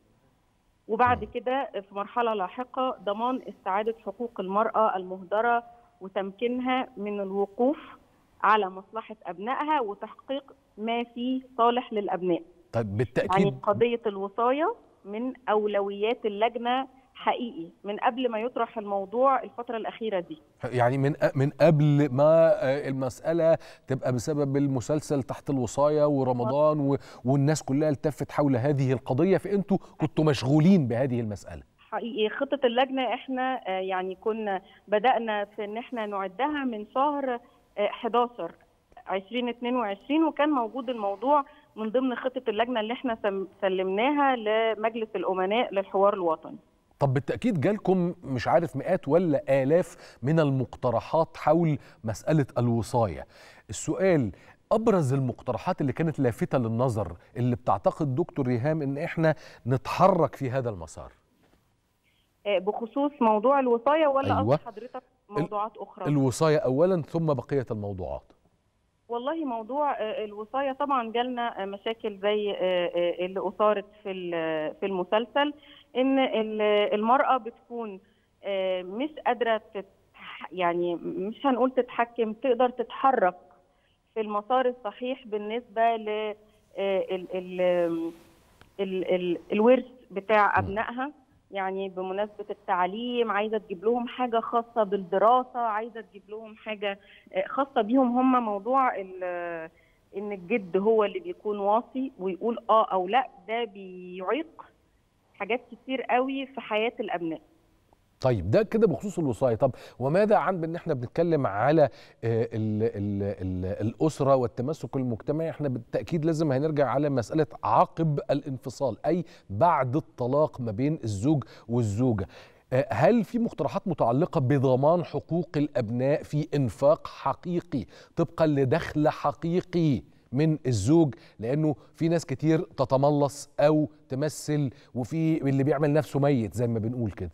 وبعد كده في مرحله لاحقه ضمان استعاده حقوق المراه المهدره وتمكينها من الوقوف على مصلحه ابنائها وتحقيق ما فيه صالح للابناء طيب يعني بالتاكيد قضيه الوصايه من اولويات اللجنه حقيقي من قبل ما يطرح الموضوع الفتره الاخيره دي يعني من من قبل ما آه، المسألة تبقى بسبب المسلسل تحت الوصاية ورمضان و- والناس كلها التفت حول هذه القضية فأنتوا كنتوا مشغولين بهذه المسألة حقيقي خطة اللجنة احنا آه، يعني كنا بدأنا في ان احنا نعدها من شهر آه، 11 2022 وكان موجود الموضوع من ضمن خطة اللجنة اللي احنا سم- سلمناها لمجلس الأمناء للحوار الوطني طب بالتأكيد جالكم مش عارف مئات ولا آلاف من المقترحات حول مسألة الوصاية السؤال أبرز المقترحات اللي كانت لافتة للنظر اللي بتعتقد دكتور ريهام إن إحنا نتحرك في هذا المسار آه، بخصوص موضوع الوصاية ولا أيوة. قصد حضرتك موضوعات أخرى؟ الوصاية أولا ثم بقية الموضوعات والله موضوع آه، الوصاية طبعا جالنا آه، مشاكل زي آه، آه، اللي أثارت في ال- في المسلسل إن ال- المرأة بتكون آه، مش قادرة تتح يعني مش هنقول تتحكم تقدر تتحرك في المسار الصحيح بالنسبة ل آه، ال- ال- ال- ال- الورث بتاع أبنائها يعني بمناسبة التعليم عايزة تجيب لهم حاجة خاصة بالدراسة عايزة تجيب لهم حاجة آه، خاصة بيهم هم موضوع ال- ان الجد هو اللي بيكون واصي ويقول اه او لا ده بيعيق حاجات كتير قوي في حياة الابناء طيب ده كده بخصوص الوصايه طب وماذا عن ان احنا بنتكلم على آه، ال ال ال الاسره والتمسك المجتمعي احنا بالتاكيد لازم هنرجع على مساله عقب الانفصال اي بعد الطلاق ما بين الزوج والزوجه آه، هل في مقترحات متعلقه بضمان حقوق الابناء في انفاق حقيقي طبقا لدخل حقيقي من الزوج لانه في ناس كتير تتملص او تمثل وفي اللي بيعمل نفسه ميت زي ما بنقول كده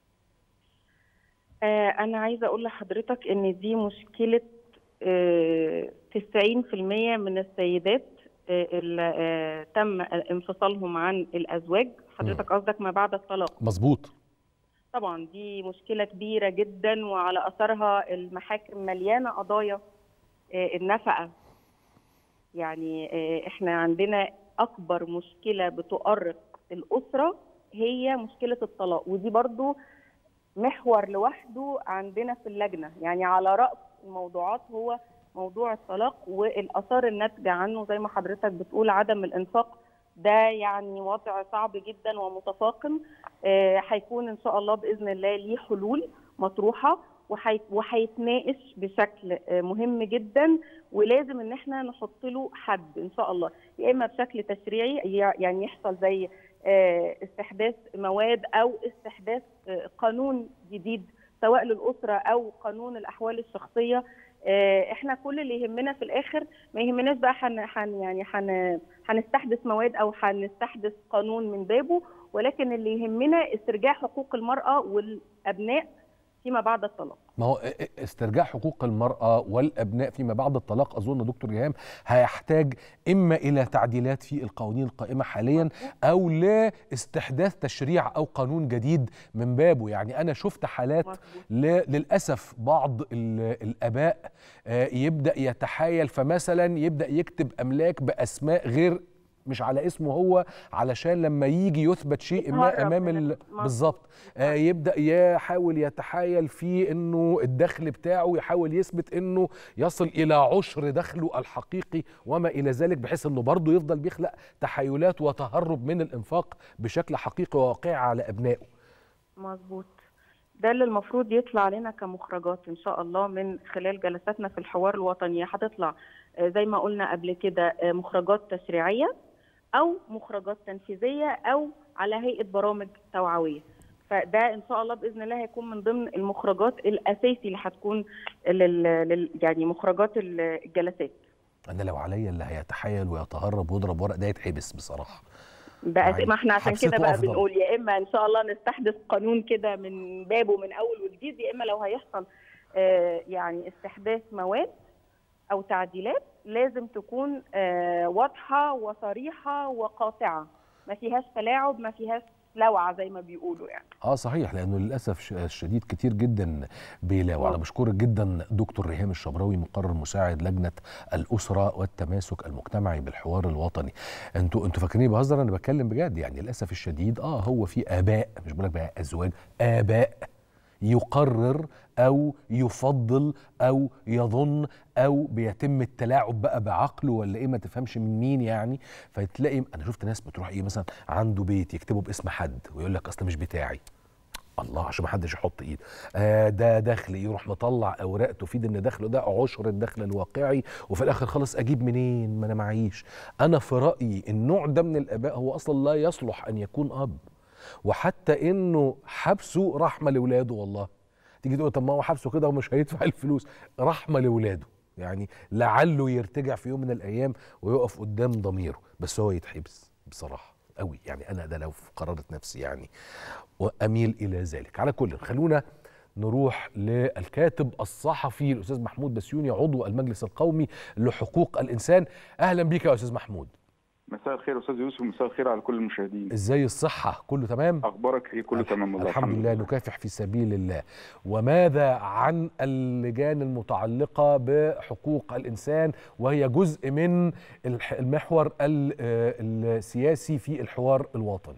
آه انا عايزة اقول لحضرتك ان دي مشكلة آه 90% من السيدات آه اللي آه تم انفصالهم عن الازواج حضرتك قصدك ما بعد الطلاق مظبوط طبعا دي مشكلة كبيرة جدا وعلى أثرها المحاكم مليانة قضايا آه، النفقة يعني آه، احنا عندنا أكبر مشكلة بتؤرق الأسرة هي مشكلة الطلاق ودي برضو محور لوحده عندنا في اللجنه يعني على راس الموضوعات هو موضوع الطلاق والاثار الناتجه عنه زي ما حضرتك بتقول عدم الانفاق ده يعني وضع صعب جدا ومتفاقم هيكون ان شاء الله باذن الله ليه حلول مطروحه وهيتناقش بشكل مهم جدا ولازم ان احنا نحط له حد ان شاء الله يا اما بشكل تشريعي يعني يحصل زي استحداث مواد او استحداث قانون جديد سواء للاسره او قانون الاحوال الشخصيه احنا كل اللي يهمنا في الاخر ما يهمناش بقى حن حن يعني حن هنستحدث مواد او هنستحدث قانون من بابه ولكن اللي يهمنا استرجاع حقوق المراه والابناء فيما بعد الطلاق ما هو استرجاع حقوق المرأة والأبناء فيما بعد الطلاق أظن دكتور ريهام هيحتاج إما إلى تعديلات في القوانين القائمة حاليا أو لاستحداث تشريع أو قانون جديد من بابه يعني أنا شفت حالات للأسف بعض الآباء يبدأ يتحايل فمثلا يبدأ يكتب أملاك بأسماء غير مش على اسمه هو علشان لما يجي يثبت شيء ما امام بالظبط آه يبدا يحاول يتحايل في انه الدخل بتاعه يحاول يثبت انه يصل الى عشر دخله الحقيقي وما الى ذلك بحيث انه برضه يفضل بيخلق تحايلات وتهرب من الانفاق بشكل حقيقي وواقعي على ابنائه مظبوط ده اللي المفروض يطلع لنا كمخرجات ان شاء الله من خلال جلساتنا في الحوار الوطني هتطلع زي ما قلنا قبل كده مخرجات تشريعيه او مخرجات تنفيذيه او على هيئه برامج توعويه فده ان شاء الله باذن الله هيكون من ضمن المخرجات الاساسي اللي هتكون لل... لل... يعني مخرجات الجلسات انا لو عليا اللي هيتحايل ويتهرب ويضرب ورق ده يتحبس بصراحه بقى يعني ما احنا عشان كده بقى أفضل. بنقول يا اما ان شاء الله نستحدث قانون كده من بابه من اول وجديد يا اما لو هيحصل آه يعني استحداث مواد او تعديلات لازم تكون آه واضحه وصريحه وقاطعه ما فيهاش تلاعب ما فيهاش لوعه زي ما بيقولوا يعني اه صحيح لانه للاسف الشديد كتير جدا بيلاوع انا بشكرك جدا دكتور ريهام الشبراوي مقرر مساعد لجنه الاسره والتماسك المجتمعي بالحوار الوطني انتوا انتوا فاكريني بهزر انا بتكلم بجد يعني للاسف الشديد اه هو في اباء مش بقول لك بقى ازواج اباء يقرر او يفضل او يظن او بيتم التلاعب بقى بعقله ولا ايه ما تفهمش من مين يعني فتلاقي انا شفت ناس بتروح ايه مثلا عنده بيت يكتبه باسم حد ويقول لك اصل مش بتاعي الله عشان ما حدش يحط ايد آه ده دخل يروح مطلع اوراق تفيد ان دخله ده عشر الدخل الواقعي وفي الاخر خالص اجيب منين ما انا معيش انا في رايي النوع ده من الاباء هو اصلا لا يصلح ان يكون اب وحتى انه حبسه رحمه لاولاده والله تيجي تقول طب ما هو حبسه كده ومش هيدفع الفلوس رحمه لاولاده يعني لعله يرتجع في يوم من الايام ويقف قدام ضميره بس هو يتحبس بصراحه قوي يعني انا ده لو قررت نفسي يعني واميل الى ذلك على كل خلونا نروح للكاتب الصحفي الاستاذ محمود بسيوني عضو المجلس القومي لحقوق الانسان اهلا بيك يا استاذ محمود مساء الخير استاذ يوسف مساء الخير على كل المشاهدين ازاي الصحه كله تمام اخبارك ايه كله تمام والله الحمد لله نكافح في سبيل الله وماذا عن اللجان المتعلقه بحقوق الانسان وهي جزء من المحور السياسي في الحوار الوطني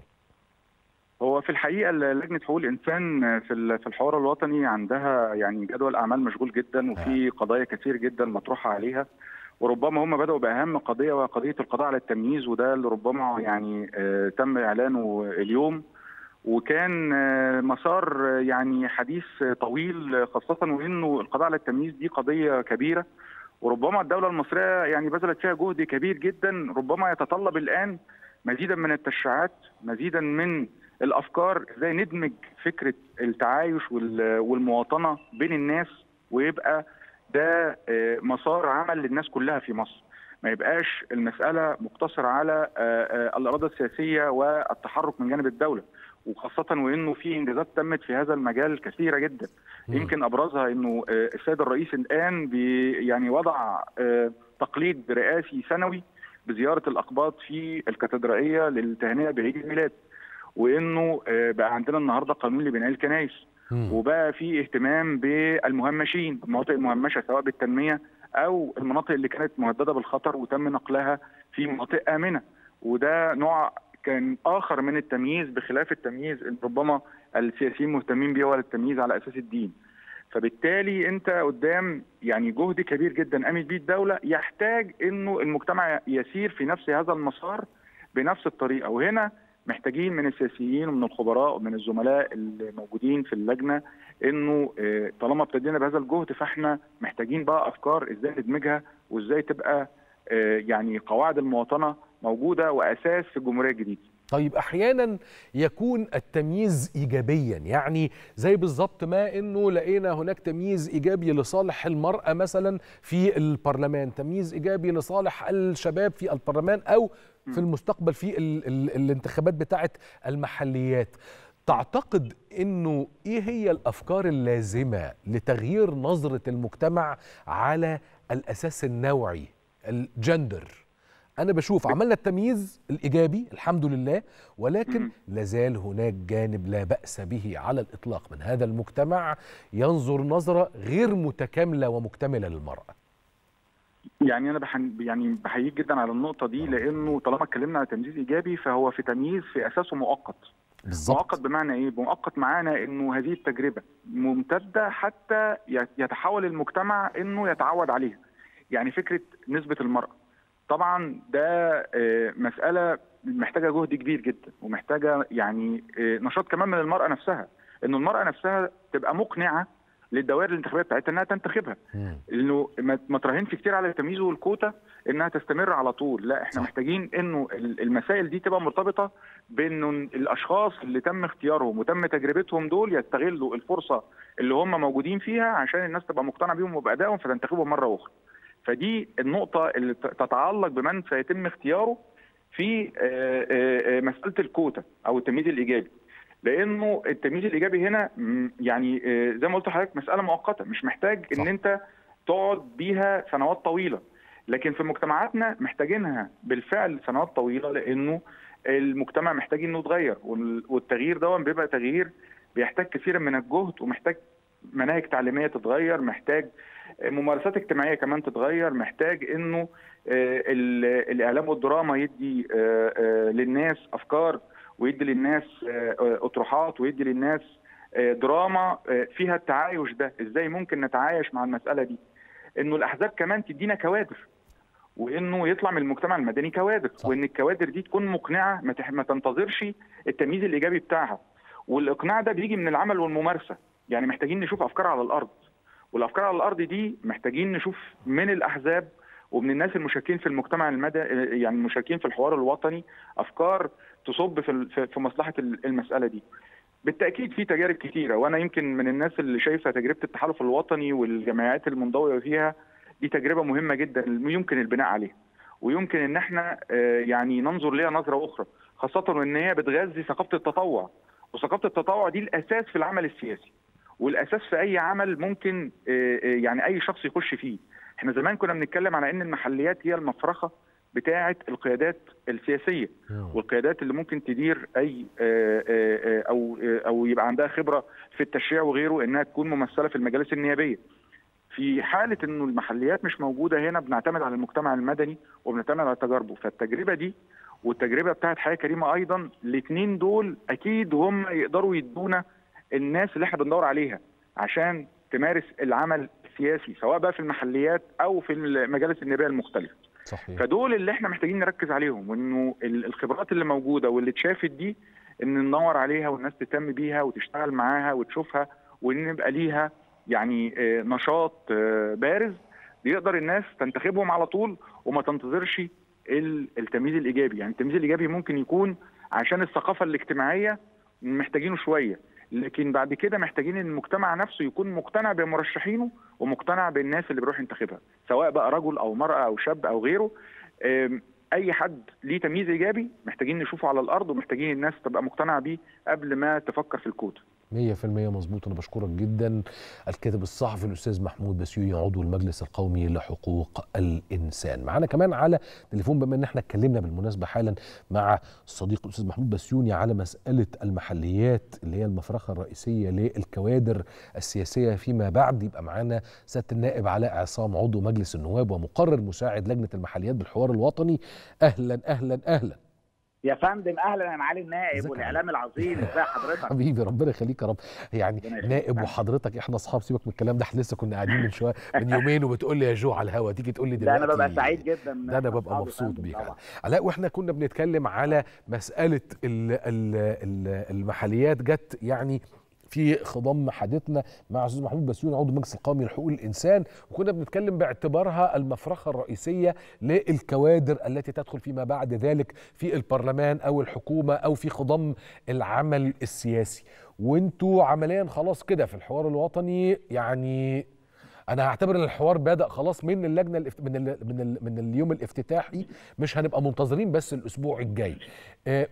هو في الحقيقه لجنه حقوق الانسان في في الحوار الوطني عندها يعني جدول اعمال مشغول جدا وفي قضايا كتير جدا مطروحه عليها وربما هم بداوا باهم قضيه وهي قضيه القضاء على التمييز وده اللي ربما يعني آه تم اعلانه اليوم وكان آه مسار يعني حديث طويل خاصه وانه القضاء على التمييز دي قضيه كبيره وربما الدوله المصريه يعني بذلت فيها جهد كبير جدا ربما يتطلب الان مزيدا من التشريعات مزيدا من الافكار ازاي ندمج فكره التعايش والمواطنه بين الناس ويبقى ده مسار عمل للناس كلها في مصر ما يبقاش المسألة مقتصرة على الإرادة السياسية والتحرك من جانب الدولة وخاصة وإنه في إنجازات تمت في هذا المجال كثيرة جدا يمكن أبرزها إنه السيد الرئيس الآن بي يعني وضع تقليد رئاسي سنوي بزيارة الأقباط في الكاتدرائية للتهنئة بعيد الميلاد وإنه بقى عندنا النهاردة قانون لبناء الكنائس وبقى في اهتمام بالمهمشين المناطق المهمشه سواء بالتنميه او المناطق اللي كانت مهدده بالخطر وتم نقلها في مناطق امنه وده نوع كان اخر من التمييز بخلاف التمييز اللي ربما السياسيين مهتمين بيه ولا التمييز على اساس الدين فبالتالي انت قدام يعني جهد كبير جدا قامت بيه الدوله يحتاج انه المجتمع يسير في نفس هذا المسار بنفس الطريقه وهنا محتاجين من السياسيين ومن الخبراء ومن الزملاء اللي موجودين في اللجنه انه آه، طالما ابتدينا بهذا الجهد فاحنا محتاجين بقى افكار ازاي ندمجها وازاي تبقى آه، يعني قواعد المواطنه موجوده واساس في الجمهوريه الجديده. طيب احيانا يكون التمييز ايجابيا يعني زي بالظبط ما انه لقينا هناك تمييز ايجابي لصالح المراه مثلا في البرلمان تمييز ايجابي لصالح الشباب في البرلمان او في المستقبل في ال ال الانتخابات بتاعه المحليات تعتقد انه ايه هي الافكار اللازمه لتغيير نظره المجتمع على الاساس النوعي الجندر انا بشوف عملنا التمييز الايجابي الحمد لله ولكن لازال هناك جانب لا باس به على الاطلاق من هذا المجتمع ينظر نظره غير متكامله ومكتمله للمراه يعني انا بحن يعني بحييك جدا على النقطه دي لانه طالما اتكلمنا على تمييز ايجابي فهو في تمييز في اساسه مؤقت بالظبط مؤقت بمعنى ايه؟ مؤقت معانا انه هذه التجربه ممتده حتى يتحول المجتمع انه يتعود عليها. يعني فكره نسبه المراه. طبعا ده آه، مساله محتاجه جهد كبير جدا ومحتاجه يعني آه، نشاط كمان من المراه نفسها انه المراه نفسها تبقى مقنعه للدوائر الانتخابيه بتاعتها انها تنتخبها مم. انه ما ما تراهنش كتير على التمييز والكوتا انها تستمر على طول لا احنا صح. صح. محتاجين انه ال- المسائل دي تبقى مرتبطه بانه الاشخاص اللي تم اختيارهم وتم تجربتهم دول يستغلوا الفرصه اللي هم موجودين فيها عشان الناس تبقى مقتنعه بيهم وبادائهم فتنتخبهم مره اخرى فدي النقطه اللي ت- تتعلق بمن سيتم اختياره في آه، آه، آه، مساله الكوتا او التمييز الايجابي لانه التمييز الايجابي هنا م، يعني آه، زي ما قلت لحضرتك مساله مؤقته مش محتاج صح. ان انت تقعد بيها سنوات طويله لكن في مجتمعاتنا محتاجينها بالفعل سنوات طويله لانه المجتمع محتاج انه يتغير وال- والتغيير ده بيبقى تغيير بيحتاج كثيرا من الجهد ومحتاج مناهج تعليميه تتغير محتاج ممارسات اجتماعيه كمان تتغير محتاج انه آه، ال- الاعلام والدراما يدي آه، آه، للناس افكار ويدي للناس آه، آه، اطروحات ويدي للناس آه، دراما آه، فيها التعايش ده ازاي ممكن نتعايش مع المساله دي انه الاحزاب كمان تدينا كوادر وانه يطلع من المجتمع المدني كوادر صح. وان الكوادر دي تكون مقنعه ما تح- ما تنتظرش التمييز الايجابي بتاعها والاقناع ده بيجي من العمل والممارسه يعني محتاجين نشوف افكار على الارض والافكار على الارض دي محتاجين نشوف من الاحزاب ومن الناس المشاركين في المجتمع المدني يعني المشاركين في الحوار الوطني افكار تصب في ال- في في مصلحه ال- المساله دي بالتاكيد في تجارب كتيره وانا يمكن من الناس اللي شايفه تجربه التحالف الوطني والجمعيات المنضويه فيها دي تجربه مهمه جدا يمكن البناء عليها ويمكن ان احنا آه، يعني ننظر ليها نظره اخرى خاصه وان هي بتغذي ثقافه التطوع وثقافه التطوع دي الاساس في العمل السياسي والاساس في اي عمل ممكن آه، آه، يعني اي شخص يخش فيه احنا زمان كنا بنتكلم على ان المحليات هي المفرخه بتاعه القيادات السياسيه والقيادات اللي ممكن تدير اي آه، آه، آه، او آه، او يبقى عندها خبره في التشريع وغيره انها تكون ممثله في المجالس النيابيه. في حاله انه المحليات مش موجوده هنا بنعتمد على المجتمع المدني وبنعتمد على تجاربه فالتجربه دي والتجربه بتاعت حياه كريمه ايضا الاثنين دول اكيد هم يقدروا يدونا الناس اللي احنا بندور عليها عشان تمارس العمل السياسي سواء بقى في المحليات او في المجالس النيابيه المختلفه. صحيح فدول اللي احنا محتاجين نركز عليهم وانه ال- الخبرات اللي موجوده واللي اتشافت دي ان ندور عليها والناس تهتم بيها وتشتغل معاها وتشوفها وان يبقى ليها يعني آه، نشاط آه، بارز يقدر الناس تنتخبهم على طول وما تنتظرش ال- التمييز الايجابي يعني التمييز الايجابي ممكن يكون عشان الثقافه الاجتماعيه محتاجينه شويه لكن بعد كده محتاجين ان المجتمع نفسه يكون مقتنع بمرشحينه ومقتنع بالناس اللي بيروح ينتخبها سواء بقى رجل او مراه او شاب او غيره أم، اي حد ليه تمييز ايجابي محتاجين نشوفه على الارض ومحتاجين الناس تبقى مقتنعه بيه قبل ما تفكر في الكوتا 100% مظبوط انا بشكرك جدا الكاتب الصحفي الاستاذ محمود بسيوني عضو المجلس القومي لحقوق الانسان معانا كمان على تليفون بما ان احنا اتكلمنا بالمناسبه حالا مع الصديق الاستاذ محمود بسيوني على مساله المحليات اللي هي المفرخه الرئيسيه للكوادر السياسيه فيما بعد يبقى معانا سياده النائب علاء عصام عضو مجلس النواب ومقرر مساعد لجنه المحليات بالحوار الوطني اهلا اهلا اهلا يا فندم اهلا يا معالي النائب ازيك يا والاعلام العظيم ازي حضرتك حبيبي ربنا يخليك يا رب يعني ربنا يخليك. نائب وحضرتك احنا اصحاب سيبك من الكلام ده احنا لسه كنا قاعدين من شويه من يومين وبتقول لي يا جو على الهوا تيجي تقول لي ده دلوقتي انا ببقى سعيد جدا إن ده انا إحنا ببقى أصحاب يا مبسوط فندم بيك طبعا. علاء واحنا كنا بنتكلم على مساله ال ال ال المحليات جت يعني في خضم حديثنا مع استاذ محمود بسيون عضو المجلس القومي لحقوق الانسان وكنا بنتكلم باعتبارها المفرخه الرئيسيه للكوادر التي تدخل فيما بعد ذلك في البرلمان او الحكومه او في خضم العمل السياسي وانتوا عمليا خلاص كده في الحوار الوطني يعني انا هعتبر ان الحوار بدا خلاص من اللجنه الافت... من ال... من ال... من اليوم الافتتاحي مش هنبقى منتظرين بس الاسبوع الجاي آه،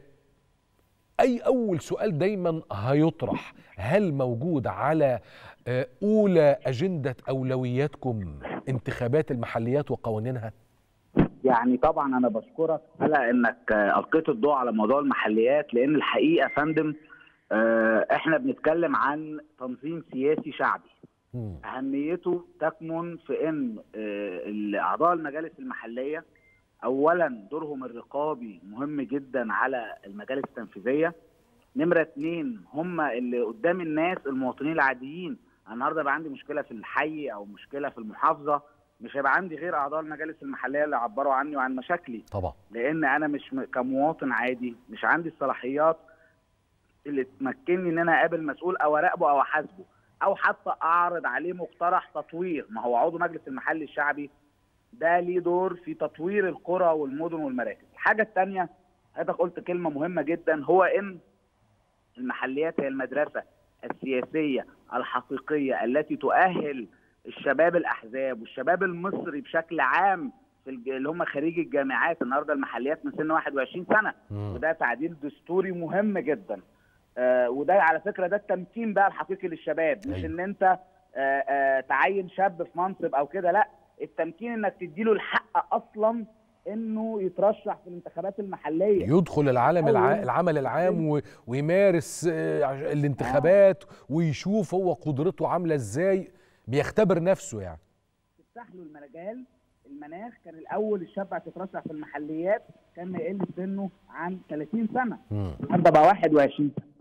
اي اول سؤال دايما هيطرح هل موجود على آه، اولى اجنده اولوياتكم انتخابات المحليات وقوانينها يعني طبعا انا بشكرك على انك آه، القيت الضوء على موضوع المحليات لان الحقيقه يا فندم آه، احنا بنتكلم عن تنظيم سياسي شعبي مم. اهميته تكمن في ان آه، اعضاء المجالس المحليه اولا دورهم الرقابي مهم جدا على المجالس التنفيذيه نمره اتنين هم اللي قدام الناس المواطنين العاديين أنا النهارده بقى عندي مشكله في الحي او مشكله في المحافظه مش هيبقى عندي غير اعضاء المجالس المحليه اللي يعبروا عني وعن مشاكلي طبعا لان انا مش م- كمواطن عادي مش عندي الصلاحيات اللي تمكنني ان انا اقابل مسؤول او اراقبه او احاسبه او حتى اعرض عليه مقترح تطوير ما هو عضو مجلس المحل الشعبي ده ليه دور في تطوير القرى والمدن والمراكز الحاجه الثانيه حضرتك قلت كلمه مهمه جدا هو ان المحليات هي المدرسه السياسيه الحقيقيه التي تؤهل الشباب الاحزاب والشباب المصري بشكل عام في الج- اللي هم خريج الجامعات النهارده المحليات من سن 21 سنه مم. وده تعديل دستوري مهم جدا آه وده على فكره ده التمكين بقى الحقيقي للشباب مش أيوة. ان انت آه آه تعين شاب في منصب او كده لا التمكين انك تديله الحق اصلا انه يترشح في الانتخابات المحليه يدخل العالم الع... أول- العمل العام و... ويمارس آه، عش- الانتخابات ويشوف هو قدرته عامله ازاي بيختبر نفسه يعني تفتح له المجال المناخ كان الاول الشاب هتترشح في المحليات كان ما يقل سنه عن 30 سنه مم. النهارده بقى 21 سنه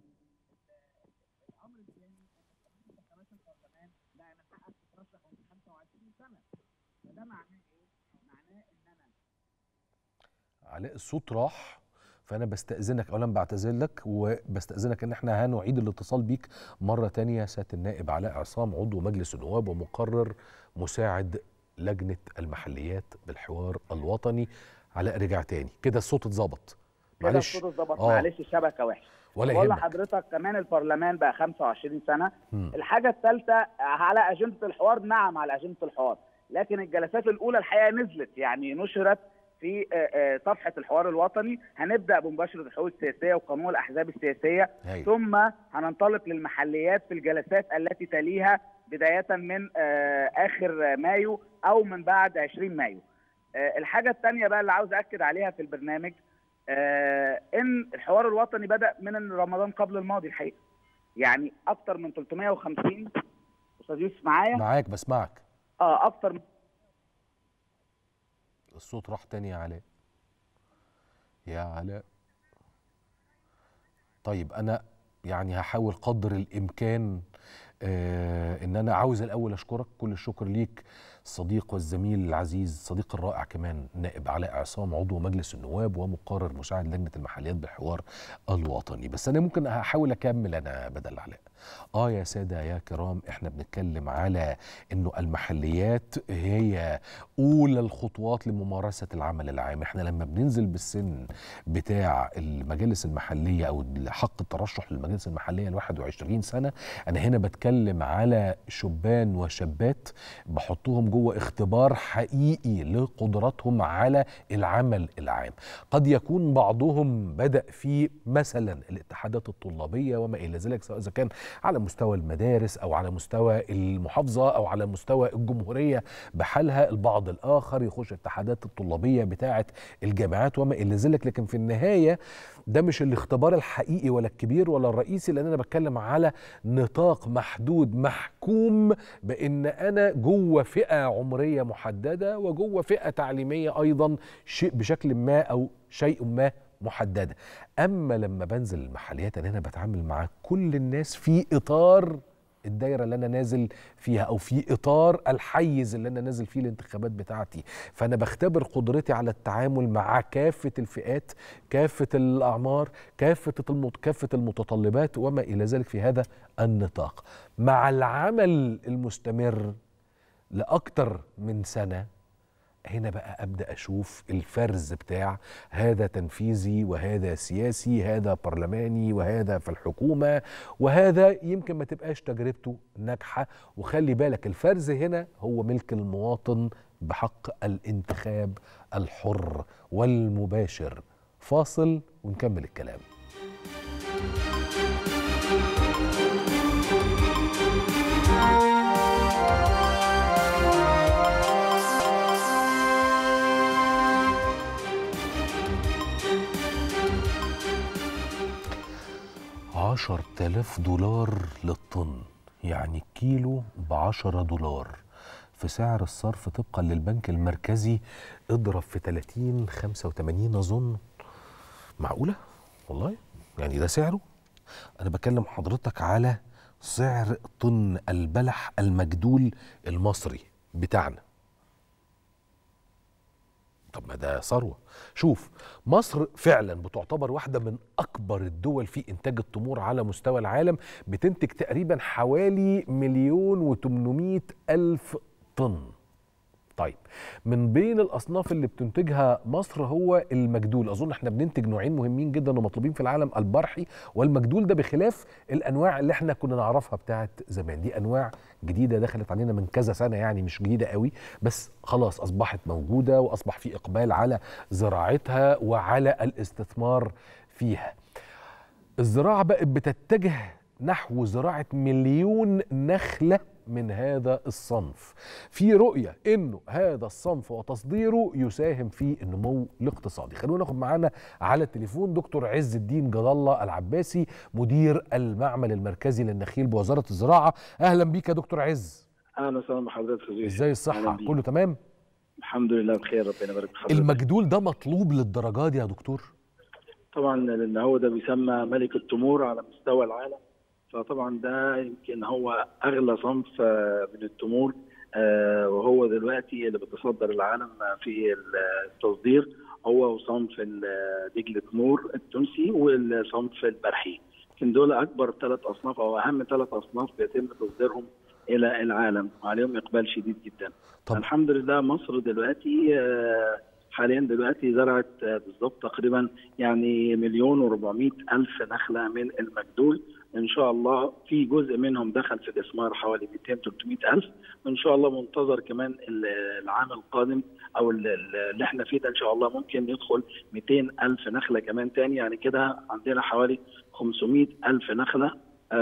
علاء الصوت راح فانا بستاذنك اولا بعتذر لك وبستاذنك ان احنا هنعيد الاتصال بيك مره تانية سياده النائب علاء عصام عضو مجلس النواب ومقرر مساعد لجنه المحليات بالحوار الوطني علاء رجع تاني كده الصوت اتظبط كده معلش الصوت اتظبط آه. معلش الشبكه وحشه ولا بقول يهمك لحضرتك كمان البرلمان بقى 25 سنه مم. الحاجه الثالثه على اجنده الحوار نعم على اجنده الحوار لكن الجلسات الاولى الحقيقه نزلت يعني نشرت في آه، آه، صفحه الحوار الوطني هنبدا بمباشره الحقوق السياسيه وقانون الاحزاب السياسيه هايل. ثم هننطلق للمحليات في الجلسات التي تليها بدايه من آه، اخر مايو او من بعد 20 مايو آه، الحاجه الثانيه بقى اللي عاوز اكد عليها في البرنامج آه، ان الحوار الوطني بدا من رمضان قبل الماضي الحقيقه يعني اكتر من 350 استاذ يوسف معايا معاك بسمعك اه اكتر من الصوت راح تاني يا علاء يا علاء طيب انا يعني هحاول قدر الامكان آه ان انا عاوز الاول اشكرك كل الشكر ليك الصديق والزميل العزيز الصديق الرائع كمان نائب علاء عصام عضو مجلس النواب ومقرر مساعد لجنه المحليات بالحوار الوطني بس انا ممكن هحاول اكمل انا بدل علاء اه يا ساده يا كرام احنا بنتكلم على انه المحليات هي اولى الخطوات لممارسه العمل العام احنا لما بننزل بالسن بتاع المجالس المحليه او حق الترشح للمجالس المحليه ل 21 سنه انا هنا بتكلم على شبان وشابات بحطهم جوه اختبار حقيقي لقدراتهم على العمل العام قد يكون بعضهم بدا في مثلا الاتحادات الطلابيه وما الى ذلك سواء اذا كان على مستوى المدارس او على مستوى المحافظه او على مستوى الجمهوريه بحالها البعض الاخر يخش الاتحادات الطلابيه بتاعه الجامعات وما الى ذلك لكن في النهايه ده مش الاختبار الحقيقي ولا الكبير ولا الرئيسي لان انا بتكلم على نطاق محدود محكوم بان انا جوه فئه عمريه محدده وجوه فئه تعليميه ايضا شيء بشكل ما او شيء ما محدده اما لما بنزل المحليات انا هنا بتعامل مع كل الناس في اطار الدايره اللي انا نازل فيها او في اطار الحيز اللي انا نازل فيه الانتخابات بتاعتي فانا بختبر قدرتي على التعامل مع كافه الفئات كافه الاعمار كافه المت... كافه المتطلبات وما الى ذلك في هذا النطاق مع العمل المستمر لاكثر من سنه هنا بقى ابدا اشوف الفرز بتاع هذا تنفيذي وهذا سياسي هذا برلماني وهذا في الحكومه وهذا يمكن ما تبقاش تجربته ناجحه وخلي بالك الفرز هنا هو ملك المواطن بحق الانتخاب الحر والمباشر فاصل ونكمل الكلام عشر تلاف دولار للطن يعني كيلو بعشرة دولار في سعر الصرف طبقا للبنك المركزي اضرب في 30 85 اظن معقولة؟ والله يعني ده سعره؟ انا بكلم حضرتك على سعر طن البلح المجدول المصري بتاعنا طب ما ده ثروه شوف مصر فعلا بتعتبر واحده من اكبر الدول في انتاج التمور على مستوى العالم بتنتج تقريبا حوالي مليون وتمنمائة الف طن طيب من بين الاصناف اللي بتنتجها مصر هو المجدول اظن احنا بننتج نوعين مهمين جدا ومطلوبين في العالم البرحي والمجدول ده بخلاف الانواع اللي احنا كنا نعرفها بتاعت زمان دي انواع جديده دخلت علينا من كذا سنه يعني مش جديده قوي بس خلاص اصبحت موجوده واصبح في اقبال على زراعتها وعلى الاستثمار فيها الزراعه بقت بتتجه نحو زراعه مليون نخله من هذا الصنف في رؤية انه هذا الصنف وتصديره يساهم في النمو الاقتصادي خلونا ناخد معانا على التليفون دكتور عز الدين جد الله العباسي مدير المعمل المركزي للنخيل بوزارة الزراعة اهلا بيك يا دكتور عز اهلا وسهلا بحضرتك يا ازاي الصحة كله تمام الحمد لله بخير ربنا يبارك في حضرتك المجدول ده مطلوب للدرجة دي يا دكتور طبعا لان هو ده بيسمى ملك التمور على مستوى العالم فطبعا ده يمكن هو اغلى صنف من التمور وهو دلوقتي اللي بيتصدر العالم في التصدير هو وصنف دجله تمور التونسي والصنف البرحي يمكن دول اكبر ثلاث اصناف او اهم ثلاث اصناف بيتم تصديرهم الى العالم وعليهم اقبال شديد جدا طب. الحمد لله مصر دلوقتي حاليا دلوقتي زرعت بالضبط تقريبا يعني مليون و400 الف نخله من المجدول ان شاء الله في جزء منهم دخل في الاثمار حوالي 200 300 الف وان شاء الله منتظر كمان العام القادم او اللي احنا فيه ده ان شاء الله ممكن يدخل 200 الف نخله كمان تاني يعني كده عندنا حوالي 500 الف نخله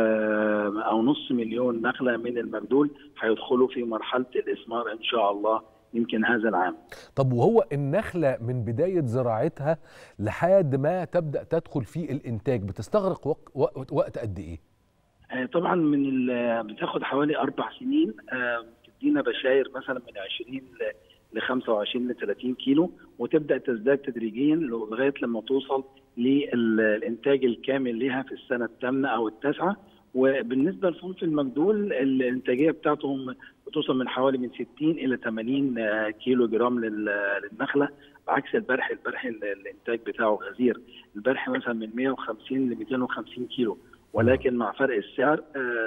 او نص مليون نخله من المجدول هيدخلوا في مرحله الاثمار ان شاء الله يمكن هذا العام طب وهو النخلة من بداية زراعتها لحد ما تبدأ تدخل في الإنتاج بتستغرق وق... وقت, وقت قد إيه؟ آه طبعا من بتاخد حوالي أربع سنين آه بتدينا بشاير مثلا من 20 ل 25 ل 30 كيلو وتبدأ تزداد تدريجيا لغاية لما توصل للإنتاج الكامل لها في السنة الثامنة أو التاسعة وبالنسبه لصنف المجدول الانتاجيه بتاعتهم بتوصل من حوالي من 60 الى 80 كيلو جرام للنخله بعكس البرح البرح الانتاج بتاعه غزير البرح مثلا من 150 ل 250 كيلو ولكن مع فرق السعر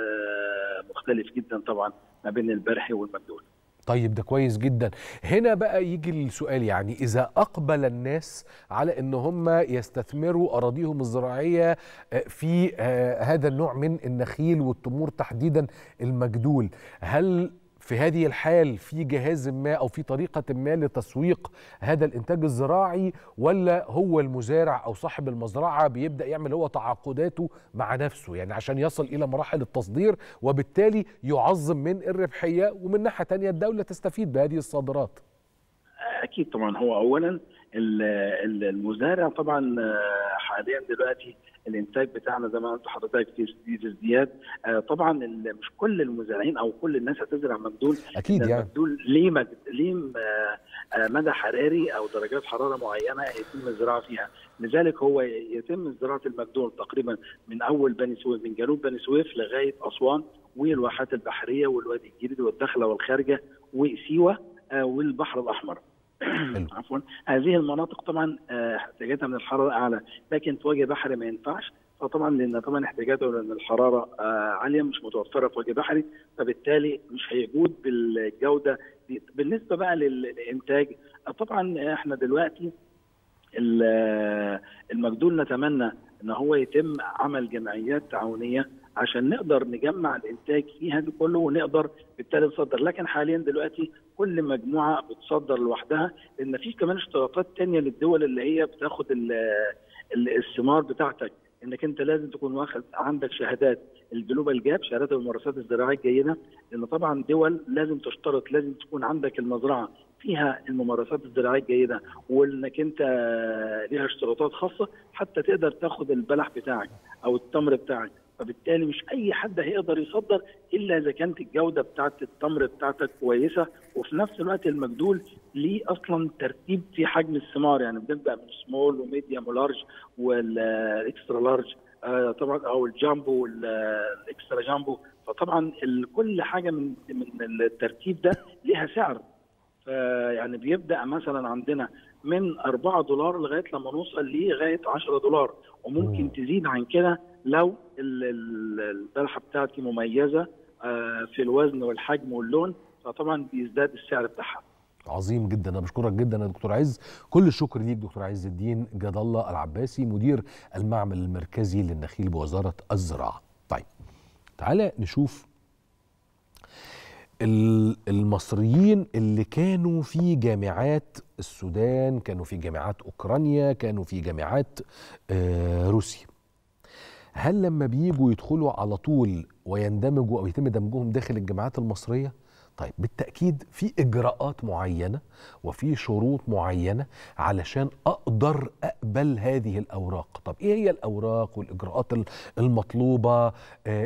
مختلف جدا طبعا ما بين البرح والمجدول طيب ده كويس جدا هنا بقى يجي السؤال يعني إذا أقبل الناس على أن هم يستثمروا أراضيهم الزراعية في هذا النوع من النخيل والتمور تحديدا المجدول هل في هذه الحال في جهاز ما او في طريقه ما لتسويق هذا الانتاج الزراعي ولا هو المزارع او صاحب المزرعه بيبدا يعمل هو تعاقداته مع نفسه يعني عشان يصل الى مراحل التصدير وبالتالي يعظم من الربحيه ومن ناحيه تانية الدوله تستفيد بهذه الصادرات اكيد طبعا هو اولا المزارع طبعا حاليا دلوقتي الانتاج بتاعنا زي ما قلت لحضرتك في في ازدياد آه، طبعا ال- مش كل المزارعين او كل الناس هتزرع مجدول اكيد ده يعني المجدول ليه مج... ليه م- آه، آه، مدى حراري او درجات حراره معينه يتم الزراعه فيها لذلك هو ي- يتم زراعه المجدول تقريبا من اول بني سويف من جنوب بني سويف لغايه اسوان والواحات البحريه والوادي الجديد والداخله والخارجه وسيوه آه، والبحر الاحمر حلو. عفوا هذه المناطق طبعا آه، احتياجاتها من الحراره اعلى لكن في وجه بحري ما ينفعش فطبعا لان طبعا احتياجاته لان الحراره آه، عاليه مش متوفره في وجه بحري فبالتالي مش هيجود بالجوده دي بالنسبه بقى لل- للانتاج آه، طبعا احنا دلوقتي ال- آه، المجدول نتمنى ان هو يتم عمل جمعيات تعاونيه عشان نقدر نجمع الانتاج فيها دي كله ونقدر بالتالي نصدر لكن حاليا دلوقتي كل مجموعه بتصدر لوحدها لان في كمان اشتراطات تانية للدول اللي هي بتاخد ال- ال- الثمار بتاعتك انك انت لازم تكون واخد عندك شهادات الجلوبال جاب شهادات الممارسات الزراعيه الجيده لان طبعا دول لازم تشترط لازم تكون عندك المزرعه فيها الممارسات الزراعيه الجيده وانك انت ليها اشتراطات خاصه حتى تقدر تاخد البلح بتاعك او التمر بتاعك فبالتالي مش اي حد هيقدر يصدر الا اذا كانت الجوده بتاعت التمر بتاعتك كويسه وفي نفس الوقت المجدول ليه اصلا ترتيب في حجم الثمار يعني بنبدا من سمول وميديوم ولارج والاكسترا لارج آه طبعا او الجامبو والاكسترا جامبو فطبعا ال- كل حاجه من من الترتيب ده ليها سعر فيعني بيبدا مثلا عندنا من 4 دولار لغايه لما نوصل لغايه 10 دولار وممكن مم. تزيد عن كده لو ال- ال- البلحه بتاعتي مميزه آه، في الوزن والحجم واللون فطبعا بيزداد السعر بتاعها عظيم جدا انا بشكرك جدا يا دكتور عز كل الشكر ليك دكتور عز الدين جد الله العباسي مدير المعمل المركزي للنخيل بوزاره الزراعه طيب تعالى نشوف ال- المصريين اللي كانوا في جامعات السودان كانوا في جامعات اوكرانيا كانوا في جامعات آه، روسيا هل لما بيجوا يدخلوا على طول ويندمجوا او يتم دمجهم داخل الجامعات المصريه طيب بالتاكيد في اجراءات معينه وفي شروط معينه علشان اقدر اقبل هذه الاوراق طب ايه هي الاوراق والاجراءات ال- المطلوبه آه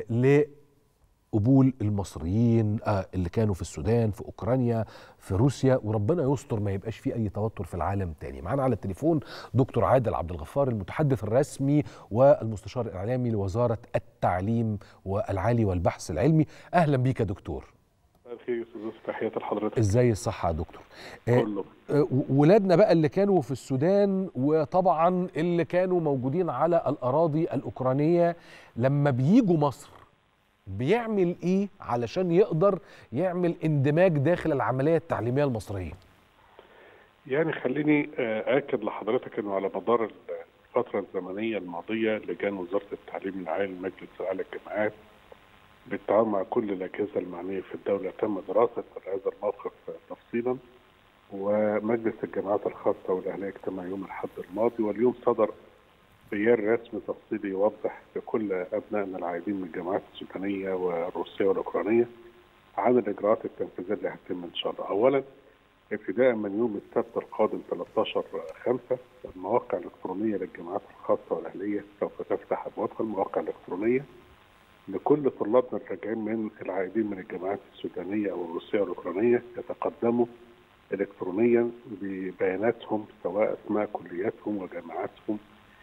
لقبول المصريين آه اللي كانوا في السودان في اوكرانيا في روسيا وربنا يستر ما يبقاش في اي توتر في العالم تاني معانا على التليفون دكتور عادل عبد الغفار المتحدث الرسمي والمستشار الاعلامي لوزاره التعليم والعالي والبحث العلمي اهلا بيك يا دكتور الخير يا استاذ يوسف تحياتي لحضرتك ازاي الصحه يا دكتور آه، كله آه، و- ولادنا بقى اللي كانوا في السودان وطبعا اللي كانوا موجودين على الاراضي الاوكرانيه لما بيجوا مصر بيعمل ايه علشان يقدر يعمل اندماج داخل العمليه التعليميه المصريه يعني خليني آه، اكد لحضرتك انه على مدار الفتره الزمنيه الماضيه لجان وزاره التعليم العالي مجلس اعلى الجامعات بالتعاون مع كل الاجهزه المعنيه في الدوله تم دراسه هذا الموقف تفصيلا ومجلس الجامعات الخاصه والاهليه اجتمع يوم الاحد الماضي واليوم صدر بيان رسمي تفصيلي يوضح لكل ابنائنا العائدين من الجامعات السودانيه والروسيه والاوكرانيه عن الاجراءات التنفيذيه اللي هتتم ان شاء الله. اولا ابتداء من يوم السبت القادم 13 5 المواقع الالكترونيه للجامعات الخاصه والاهليه سوف تفتح ابوابها المواقع الالكترونيه لكل طلابنا الراجعين من العائدين من الجامعات السودانيه او الروسيه والاوكرانيه يتقدموا الكترونيا ببياناتهم سواء اسماء كلياتهم وجامعاتهم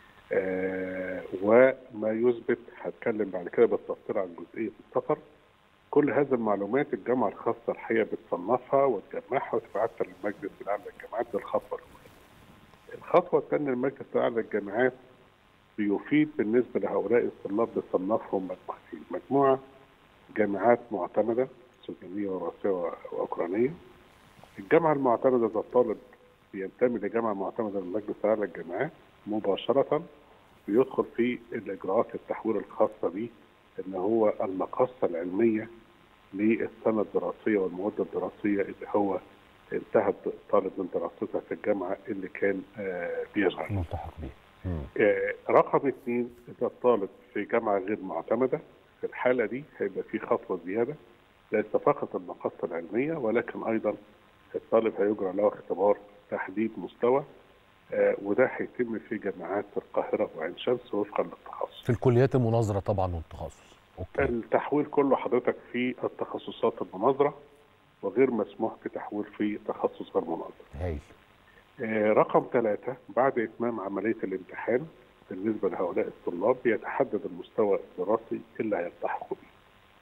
آه وما يثبت هتكلم بعد كده بالتفصيل عن جزئيه السفر كل هذه المعلومات الجامعه الخاصه الحقيقه بتصنفها وتجمعها وتبعتها للمجلس الاعلى للجامعات دي الخطوه الاولى. الخطوه الثانيه المجلس الاعلى للجامعات بيفيد بالنسبه لهؤلاء الطلاب بيصنفهم مجموعتين، مجموعه جامعات معتمده سودانيه وروسيه واوكرانيه. الجامعه المعتمده ده الطالب بينتمي لجامعه معتمده من المجلس الاعلى للجامعات مباشره بيدخل في الاجراءات التحويل الخاصه به ان هو المقصه العلميه للسنه الدراسيه والمده الدراسيه اللي هو انتهت الطالب من دراستها في الجامعه اللي كان آه بيشغل. ملتحق بيه آه رقم اثنين اذا الطالب في جامعه غير معتمده في الحاله دي هيبقى في خطوه زياده ليس فقط المقصه العلميه ولكن ايضا الطالب هيجرى له اختبار تحديد مستوى آه، وده هيتم في جامعات القاهره وعين شمس وفقا للتخصص في الكليات المناظره طبعا والتخصص اوكي التحويل كله حضرتك في التخصصات المناظره وغير مسموح بتحويل في تخصص غير مناظر هايل آه، رقم ثلاثة بعد إتمام عملية الامتحان بالنسبة لهؤلاء الطلاب يتحدد المستوى الدراسي اللي هيلتحقوا به.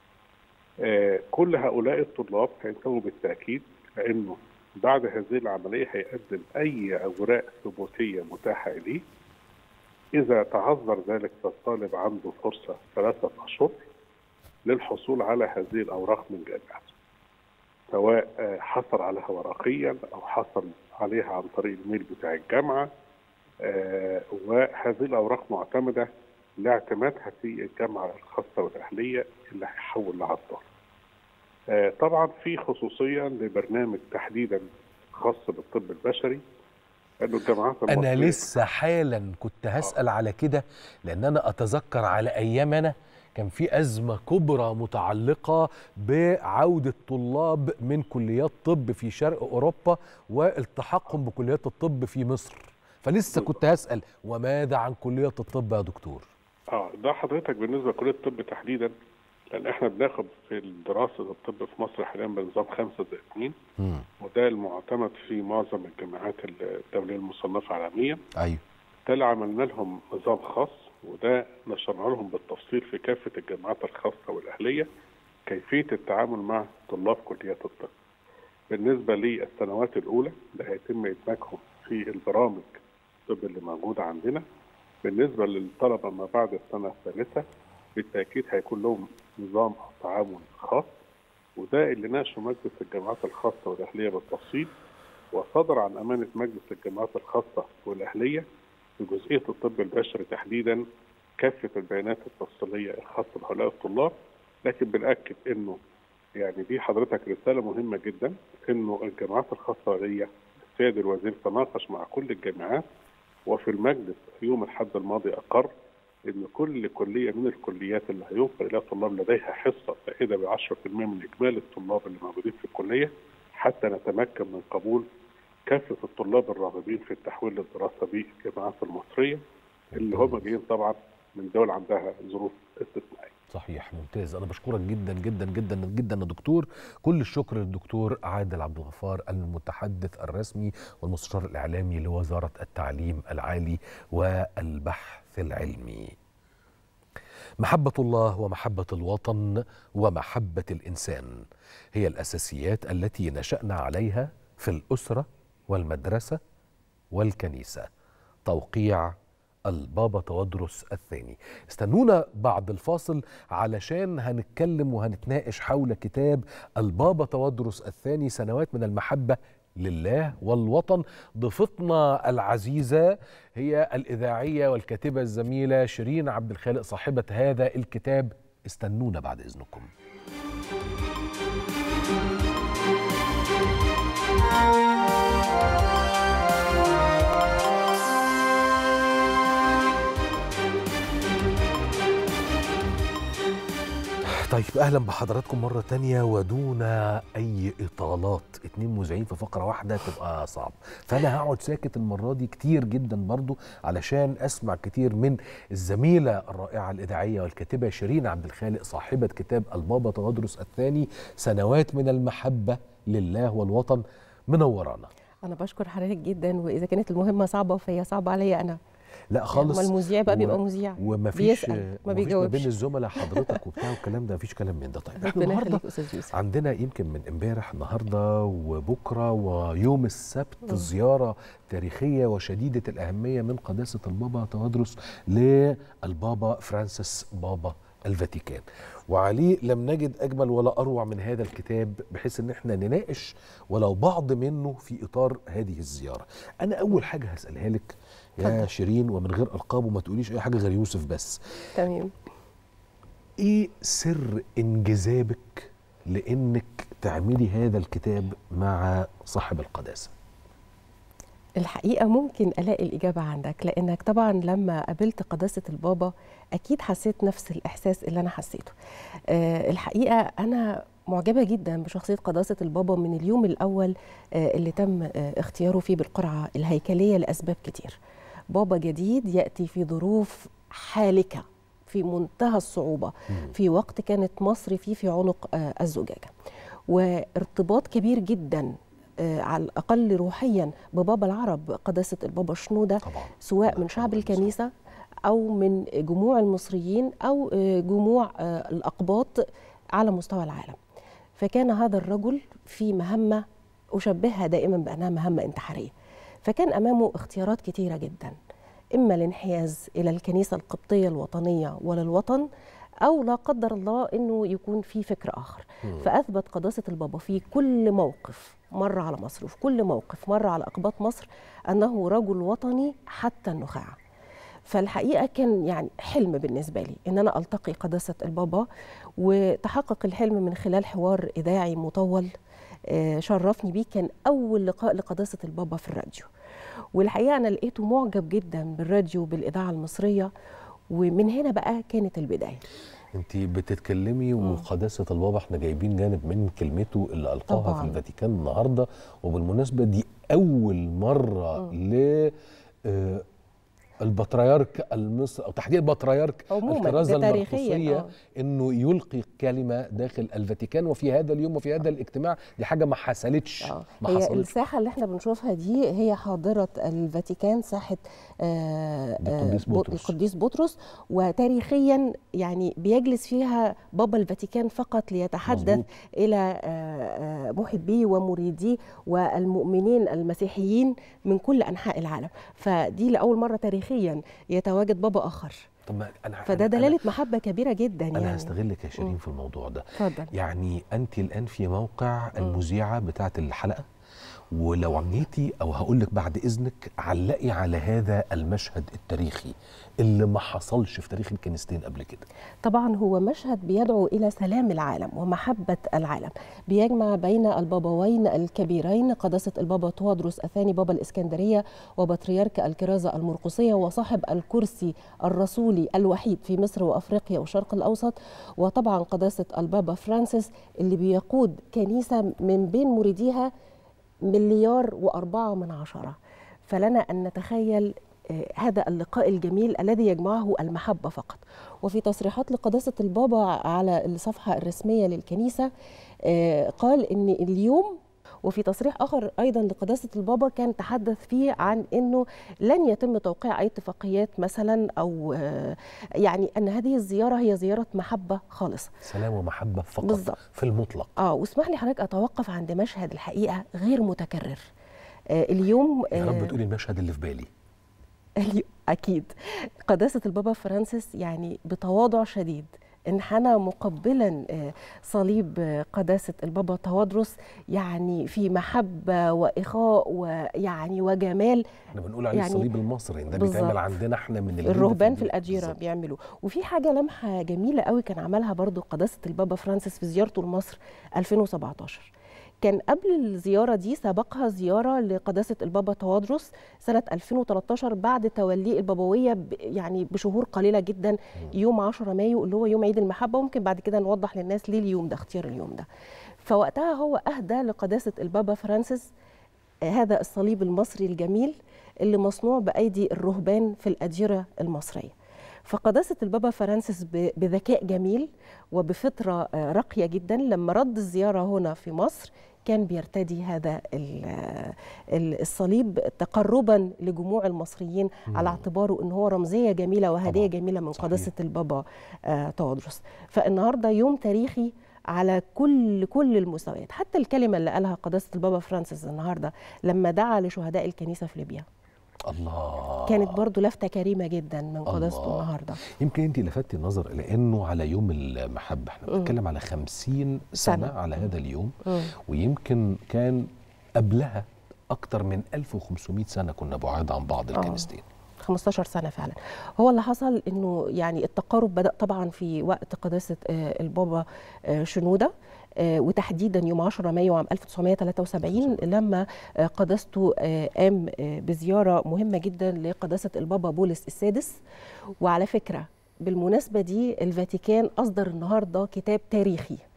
آه، كل هؤلاء الطلاب هينتموا بالتأكيد لأنه بعد هذه العملية هيقدم أي أوراق ثبوتية متاحة إليه إذا تعذر ذلك فالطالب عنده فرصة ثلاثة أشهر للحصول على هذه الأوراق من جامعته سواء آه، حصل عليها ورقيا أو حصل عليها عن طريق الميل بتاع الجامعة آه، وهذه الأوراق معتمدة لاعتمادها في الجامعة الخاصة والأهلية اللي هيحول لها الطالب. آه، طبعا في خصوصية لبرنامج تحديدا خاص بالطب البشري انه الجامعات انا المصرية- لسه حالا كنت هسال على كده لان انا اتذكر على ايام انا كان في ازمه كبرى متعلقه بعوده طلاب من كليات طب في شرق اوروبا والتحقهم بكليات الطب في مصر فلسه كنت هسال وماذا عن كليه الطب يا دكتور اه ده حضرتك بالنسبه لكليه الطب تحديدا لان احنا بناخد في دراسه الطب في مصر حاليا بنظام خمسة زائد اتنين مم. وده المعتمد في معظم الجامعات الدوليه المصنفه عالميا ايوه ده اللي عملنا لهم نظام خاص وده نشرنا لهم بالتفصيل في كافه الجامعات الخاصه والاهليه كيفيه التعامل مع طلاب كليات الطب. بالنسبه للسنوات الاولى ده هيتم ادماجهم في البرامج الطب اللي موجوده عندنا. بالنسبه للطلبه ما بعد السنه الثالثه بالتاكيد هيكون لهم نظام تعامل خاص وده اللي ناقشه مجلس الجامعات الخاصه والاهليه بالتفصيل وصدر عن امانه مجلس الجامعات الخاصه والاهليه في جزئيه الطب البشري تحديدا كافه البيانات التفصيليه الخاصه بهؤلاء الطلاب لكن بنأكد انه يعني دي حضرتك رساله مهمه جدا انه الجامعات الخاصه دي السيد الوزير تناقش مع كل الجامعات وفي المجلس يوم الاحد الماضي اقر ان كل كليه من الكليات اللي هيوفر اليها طلاب لديها حصه زائده ب 10% من اجمالي الطلاب اللي موجودين في الكليه حتى نتمكن من قبول كافه الطلاب الراغبين في التحويل للدراسه بالجامعات المصريه اللي هم جايين طبعا من دول عندها ظروف استثنائيه. صحيح ممتاز انا بشكرك جدا جدا جدا جدا يا دكتور كل الشكر للدكتور عادل عبد الغفار المتحدث الرسمي والمستشار الاعلامي لوزاره التعليم العالي والبحث العلمي محبه الله ومحبه الوطن ومحبه الانسان هي الاساسيات التي نشانا عليها في الاسره والمدرسه والكنيسه توقيع البابا تودرس الثاني استنونا بعد الفاصل علشان هنتكلم وهنتناقش حول كتاب البابا تودرس الثاني سنوات من المحبة لله والوطن ضيفتنا العزيزة هي الإذاعية والكاتبة الزميلة شيرين عبد الخالق صاحبة هذا الكتاب استنونا بعد إذنكم طيب اهلا بحضراتكم مره تانية ودون اي اطالات اتنين مذيعين في فقره واحده تبقى صعب فانا هقعد ساكت المره دي كتير جدا برضو علشان اسمع كتير من الزميله الرائعه الاذاعيه والكاتبه شيرين عبد الخالق صاحبه كتاب البابا تودرس الثاني سنوات من المحبه لله والوطن منورانا انا بشكر حضرتك جدا واذا كانت المهمه صعبه فهي صعبه عليا انا لا خالص امال المذيع بقى و- بيبقى مذيع ومفيش بيسأل ما مفيش ما بيجاوبش بين الزملاء حضرتك وبتاع والكلام ده مفيش كلام من ده طيب احنا ربنا النهارده يخليك استاذ يوسف عندنا يمكن من امبارح النهارده وبكره ويوم السبت زياره تاريخيه وشديده الاهميه من قداسه البابا تودرس للبابا فرانسيس بابا الفاتيكان وعليه لم نجد اجمل ولا اروع من هذا الكتاب بحيث ان احنا نناقش ولو بعض منه في اطار هذه الزياره انا اول حاجه هسالها لك يا شيرين ومن غير القاب وما تقوليش اي حاجه غير يوسف بس تمام ايه سر انجذابك لانك تعملي هذا الكتاب مع صاحب القداسه الحقيقه ممكن الاقي الاجابه عندك لانك طبعا لما قابلت قداسه البابا اكيد حسيت نفس الاحساس اللي انا حسيته أه الحقيقه انا معجبة جدا بشخصية قداسة البابا من اليوم الأول آه، اللي تم آه، اختياره فيه بالقرعة الهيكلية لأسباب كتير بابا جديد يأتي في ظروف حالكة في منتهى الصعوبة في وقت كانت مصر فيه في عنق آه، الزجاجة وارتباط كبير جدا آه، على الأقل روحيا ببابا العرب قداسة البابا شنودة طبعا سواء من شعب الكنيسة أو من جموع المصريين أو آه، جموع آه، الأقباط على مستوى العالم فكان هذا الرجل في مهمة أشبهها دائما بأنها مهمة انتحارية فكان أمامه اختيارات كتيرة جدا إما الانحياز إلى الكنيسة القبطية الوطنية وللوطن أو لا قدر الله أنه يكون في فكر آخر فأثبت قداسة البابا في كل موقف مر على مصر وفي كل موقف مر على أقباط مصر أنه رجل وطني حتى النخاع فالحقيقه كان يعني حلم بالنسبه لي ان انا التقي قداسه البابا وتحقق الحلم من خلال حوار اذاعي مطول آه، شرفني بيه كان اول لقاء لقداسه البابا في الراديو والحقيقه انا لقيته معجب جدا بالراديو بالاذاعه المصريه ومن هنا بقى كانت البدايه انت بتتكلمي وقداسه البابا احنا جايبين جانب من كلمته اللي القاها طبعاً. في الفاتيكان النهارده وبالمناسبه دي اول مره ل آه، البطريرك المصري او تحديد بطريرك عموماً، الكرازه ده تاريخياً، المرقسيه آه. انه يلقي كلمه داخل الفاتيكان وفي هذا اليوم وفي هذا الاجتماع دي حاجه ما حصلتش ما هي حصلتش الساحه اللي احنا بنشوفها دي هي حاضره الفاتيكان ساحه آه، آه، القديس بو- بطرس. القديس بطرس وتاريخيا يعني بيجلس فيها بابا الفاتيكان فقط ليتحدث مظبوط. الى آه، آه، محبيه ومريديه والمؤمنين المسيحيين من كل انحاء العالم فدي لاول مره تاريخيا يتواجد بابا اخر طب ما انا فده أنا- دلاله محبه كبيره جدا انا يعني هستغلك يا شيرين مم. في الموضوع ده اتفضل يعني انت الان في موقع المذيعه بتاعه الحلقه ولو عميتي او هقول لك بعد اذنك علقي على هذا المشهد التاريخي اللي ما حصلش في تاريخ الكنيستين قبل كده طبعا هو مشهد بيدعو الى سلام العالم ومحبه العالم بيجمع بين البابوين الكبيرين قداسه البابا توادرس الثاني بابا الاسكندريه وبطريرك الكرازه المرقسيه وصاحب الكرسي الرسولي الوحيد في مصر وافريقيا والشرق الاوسط وطبعا قداسه البابا فرانسيس اللي بيقود كنيسه من بين مريديها مليار وأربعة من عشرة فلنا أن نتخيل آه، هذا اللقاء الجميل الذي يجمعه المحبة فقط وفي تصريحات لقداسة البابا على الصفحة الرسمية للكنيسة آه، قال أن اليوم وفي تصريح آخر أيضا لقداسة البابا كان تحدث فيه عن أنه لن يتم توقيع أي اتفاقيات مثلا أو آه، يعني أن هذه الزيارة هي زيارة محبة خالصة سلام ومحبه فقط بالظبط. في المطلق اه واسمح لي حضرتك اتوقف عند مشهد الحقيقه غير متكرر آه اليوم يا رب آه تقولي المشهد اللي في بالي اليو- اكيد قداسه البابا فرانسيس يعني بتواضع شديد انحنى مقبلا آه، صليب آه، قداسه البابا توادرس يعني في محبه واخاء ويعني وجمال احنا بنقول عليه يعني الصليب المصري ده بالظبط. بيتعمل عندنا احنا من الجلد الرهبان في الجلد. الأديرة بالظبط. بيعملوا وفي حاجة لمحة جميلة قوي كان عملها برضو قداسة البابا فرانسيس في زيارته لمصر 2017 كان قبل الزيارة دي سبقها زيارة لقداسة البابا توادرس سنة 2013 بعد توليه البابوية ب- يعني بشهور قليلة جدا يوم 10 مايو اللي هو يوم عيد المحبة وممكن بعد كده نوضح للناس ليه اليوم ده اختيار اليوم ده فوقتها هو أهدى لقداسة البابا فرانسيس هذا الصليب المصري الجميل اللي مصنوع بأيدي الرهبان في الأديرة المصرية فقداسة البابا فرانسيس ب- بذكاء جميل وبفطرة آه، راقية جدا لما رد الزيارة هنا في مصر كان بيرتدي هذا ال- ال- الصليب تقربا لجموع المصريين على اعتباره ان هو رمزيه جميله وهديه طبعاً. جميله من صحيح. قداسه البابا آه، تودرس فالنهارده يوم تاريخي على كل كل المستويات حتى الكلمه اللي قالها قداسه البابا فرانسيس النهارده لما دعا لشهداء الكنيسه في ليبيا الله كانت برضو لفته كريمه جدا من قداسته الله. النهارده يمكن انت لفتي النظر الى انه على يوم المحبه احنا بنتكلم على 50 سنه, سنة. على هذا اليوم مم. ويمكن كان قبلها اكتر من 1500 سنه كنا بعاد عن بعض آه. الكنيستين 15 سنه فعلا هو اللي حصل انه يعني التقارب بدا طبعا في وقت قداسه آه، البابا آه، شنوده آه، وتحديدا يوم 10 مايو عام 1973 لما آه، قداسته آه، قام آه، بزياره مهمه جدا لقداسه البابا بولس السادس وعلى فكره بالمناسبه دي الفاتيكان اصدر النهارده كتاب تاريخي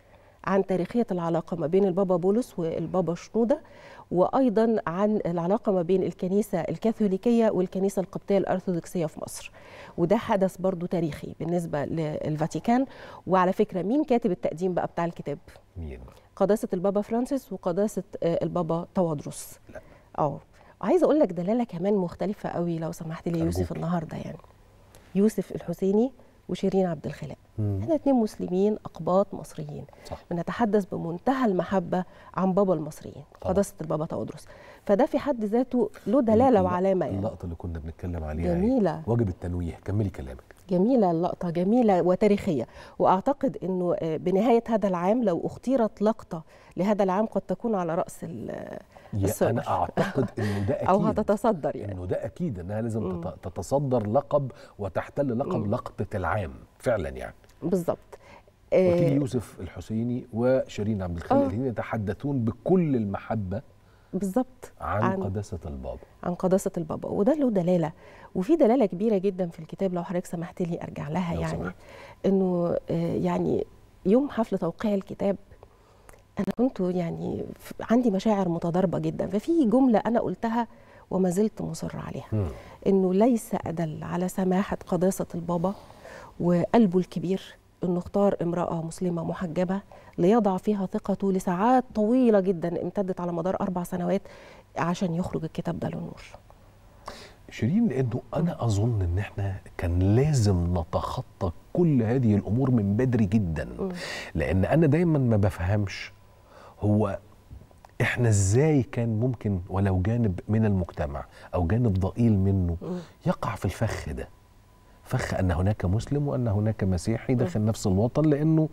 عن تاريخيه العلاقه ما بين البابا بولس والبابا شنوده وايضا عن العلاقه ما بين الكنيسه الكاثوليكيه والكنيسه القبطيه الارثوذكسيه في مصر وده حدث برضو تاريخي بالنسبه للفاتيكان وعلى فكره مين كاتب التقديم بقى بتاع الكتاب مين قداسه البابا فرانسيس وقداسه آه، البابا توادرس لا. اه وعايزه اقول لك دلاله كمان مختلفه قوي لو سمحت لي يوسف أرجوك. النهارده يعني يوسف الحسيني وشيرين عبد الخالق مم. احنا اتنين مسلمين اقباط مصريين صح. بنتحدث بمنتهى المحبه عن بابا المصريين طبعا. قداسه البابا تودرس فده في حد ذاته له دلاله اللق- وعلامه يعني اللقطه اللي كنا بنتكلم عليها جميلة. هي. واجب التنويه كملي كلامك جميلة اللقطة جميلة وتاريخية وأعتقد أنه آه، بنهاية هذا العام لو اختيرت لقطة لهذا العام قد تكون على رأس ال- يا الصور. انا اعتقد انه ده اكيد أو هتتصدر يعني انه ده اكيد انها لازم تت- تتصدر لقب وتحتل لقب لقطه العام فعلا يعني بالظبط وكيل آه، يوسف الحسيني وشيرين عبد الخالق آه. الاثنين يتحدثون بكل المحبه بالظبط عن, عن- قداسه البابا عن قداسة البابا وده له دلالة وفي دلالة كبيرة جدا في الكتاب لو حضرتك سمحت لي أرجع لها لو يعني سمحت. إنه آه، يعني يوم حفل توقيع الكتاب أنا كنت يعني ف- عندي مشاعر متضاربة جدا ففي جملة أنا قلتها وما زلت مصر عليها مم. إنه ليس أدل على سماحة قداسة البابا وقلبه الكبير إنه اختار امرأة مسلمة محجبة ليضع فيها ثقته لساعات طويلة جدا امتدت على مدار أربع سنوات عشان يخرج الكتاب ده للنور شيرين لانه انا اظن ان احنا كان لازم نتخطى كل هذه الامور من بدري جدا لان انا دايما ما بفهمش هو احنا ازاي كان ممكن ولو جانب من المجتمع او جانب ضئيل منه يقع في الفخ ده فخ ان هناك مسلم وان هناك مسيحي داخل نفس الوطن لانه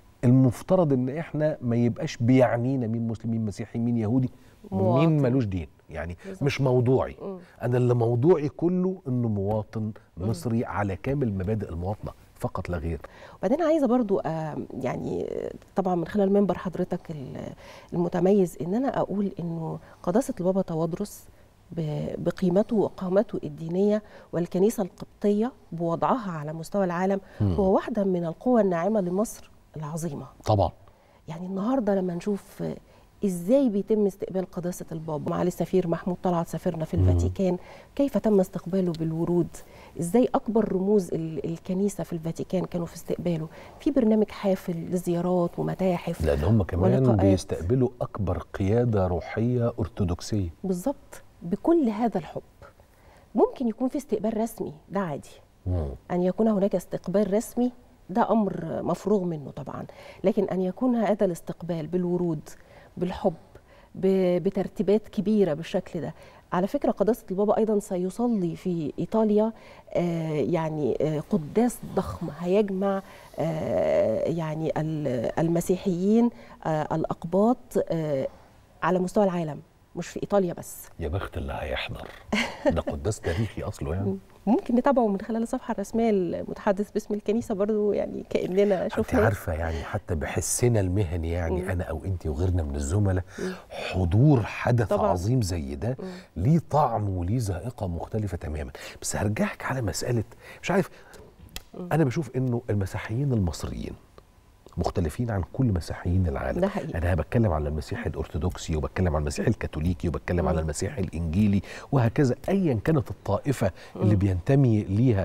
المفترض ان احنا ما يبقاش بيعنينا مين مسلم مين مسيحي مين يهودي مواطن. مين ملوش دين يعني بالظبط. مش موضوعي مم. انا اللي موضوعي كله انه مواطن مصري على كامل مبادئ المواطنه فقط لا غير وبعدين عايزه برضو آه، يعني آه، طبعا من خلال منبر حضرتك ال- المتميز ان انا اقول انه قداسه البابا توادرس ب- بقيمته وقامته الدينيه والكنيسه القبطيه بوضعها على مستوى العالم مم. هو واحده من القوى الناعمه لمصر العظيمه طبعا يعني النهارده لما نشوف آه، ازاي بيتم استقبال قداسه البابا معالي السفير محمود طلعت سفيرنا في مم. الفاتيكان كيف تم استقباله بالورود ازاي اكبر رموز ال- الكنيسه في الفاتيكان كانوا في استقباله في برنامج حافل لزيارات ومتاحف لان هم كمان ولقاءات. بيستقبلوا اكبر قياده روحيه ارثوذكسيه بالظبط بكل هذا الحب ممكن يكون في استقبال رسمي ده عادي مم. أن يكون هناك استقبال رسمي ده أمر مفروغ منه طبعا لكن أن يكون هذا الاستقبال بالورود بالحب ب- بترتيبات كبيرة بالشكل ده على فكرة قداسة البابا أيضا سيصلي في إيطاليا آه، يعني آه، قداس ضخم هيجمع آه، يعني ال- المسيحيين آه، الأقباط آه، على مستوى العالم مش في إيطاليا بس يا بخت اللي هيحضر ده قداس تاريخي اصله يعني ممكن نتابعه من خلال الصفحة الرسمية المتحدث باسم الكنيسة برضو يعني كأننا انت شفنا عارفه يعني حتى بحسنا المهني يعني مم. انا او انت وغيرنا من الزملاء حضور حدث طبعاً. عظيم زي ده ليه طعم وليه ذائقه مختلفه تماما بس هرجعك على مساله مش عارف انا بشوف انه المسيحيين المصريين مختلفين عن كل مسيحيين العالم ده حقيقي. انا بتكلم على المسيح الارثوذكسي وبتكلم على المسيح الكاثوليكي وبتكلم على المسيح الانجيلي وهكذا ايا كانت الطائفه اللي بينتمي ليها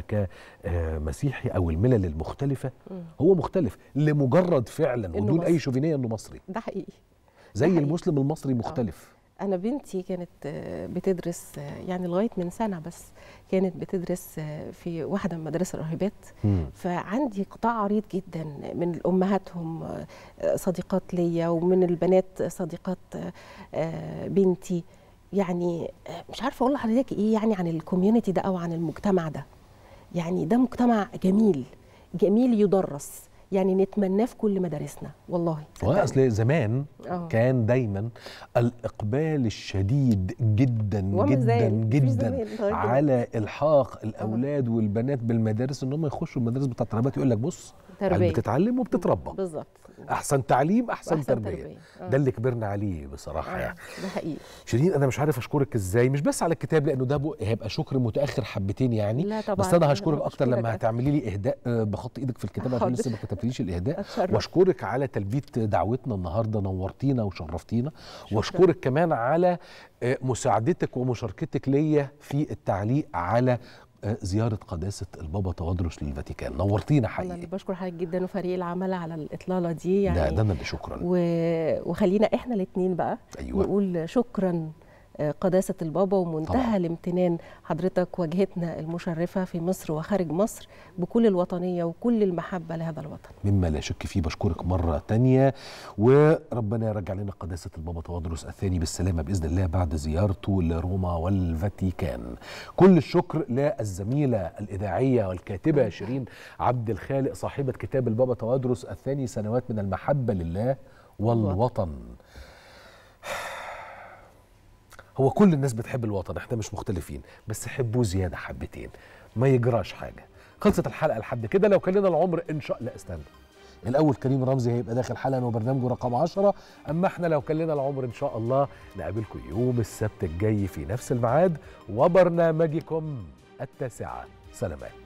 كمسيحي او الملل المختلفه هو مختلف لمجرد فعلا إنه ودون اي مصري. شوفينيه انه مصري ده حقيقي زي حقيقي. المسلم المصري مختلف أنا بنتي كانت آه، بتدرس آه، يعني لغاية من سنة بس كانت بتدرس آه، في واحدة من مدارس الراهبات مم. فعندي قطاع عريض جدا من الأمهاتهم آه، صديقات ليا ومن البنات صديقات آه، آه، بنتي يعني آه، مش عارفة أقول لحضرتك إيه يعني عن الكوميونتي ده أو عن المجتمع ده يعني ده مجتمع جميل جميل يدرس يعني نتمناه في كل مدارسنا والله صدقني. واصل زمان آه. كان دايما الاقبال الشديد جدا وما جدا زال. مفيش جدا زمان لغاية على الحاق الاولاد والبنات بالمدارس ان هم يخشوا المدارس بتاعت الرهبات يقول لك بص تربية. يعني بتتعلم وبتتربى بالظبط احسن تعليم احسن, وأحسن تربيه, تربية. آه. ده اللي كبرنا عليه بصراحه آه، يعني ده حقيقي شيرين انا مش عارف اشكرك ازاي مش بس على الكتاب لانه ده بو- هيبقى شكر متاخر حبتين يعني لا طبعاً. بس انا هشكرك أنا اكتر بشكرك لما أكتر. هتعملي لي اهداء آه، بخط ايدك في الكتاب عشان حاضر. لسه ما تفريش الاهداء أتشرف. واشكرك على تلبيه دعوتنا النهارده نورتينا وشرفتينا واشكرك كمان على آه، مساعدتك ومشاركتك ليا في التعليق على آه، زياره قداسه البابا توادرس للفاتيكان نورتينا انا حقيقي اللي بشكر حضرتك جدا وفريق العمل على الاطلاله دي ده يعني ده انا اللي شكرا و... وخلينا احنا الاثنين بقى أيوة. نقول شكرا آه، قداسة البابا ومنتهى طبعاً. الامتنان حضرتك واجهتنا المشرفة في مصر وخارج مصر بكل الوطنية وكل المحبة لهذا الوطن مما لا شك فيه بشكرك مرة تانية وربنا يرجع لنا قداسة البابا توادرس الثاني بالسلامة بإذن الله بعد زيارته لروما والفاتيكان كل الشكر للزميلة الإذاعية والكاتبة شيرين عبد الخالق صاحبة كتاب البابا توادرس الثاني سنوات من المحبة لله والوطن هو كل الناس بتحب الوطن احنا مش مختلفين بس حبوه زيادة حبتين ما يجراش حاجة خلصت الحلقة لحد كده لو كان لنا العمر ان شاء الله استنى الاول كريم رمزي هيبقى داخل حلقه وبرنامجه رقم 10 اما احنا لو كان لنا العمر ان شاء الله نقابلكم يوم السبت الجاي في نفس الميعاد وبرنامجكم التاسعه سلامات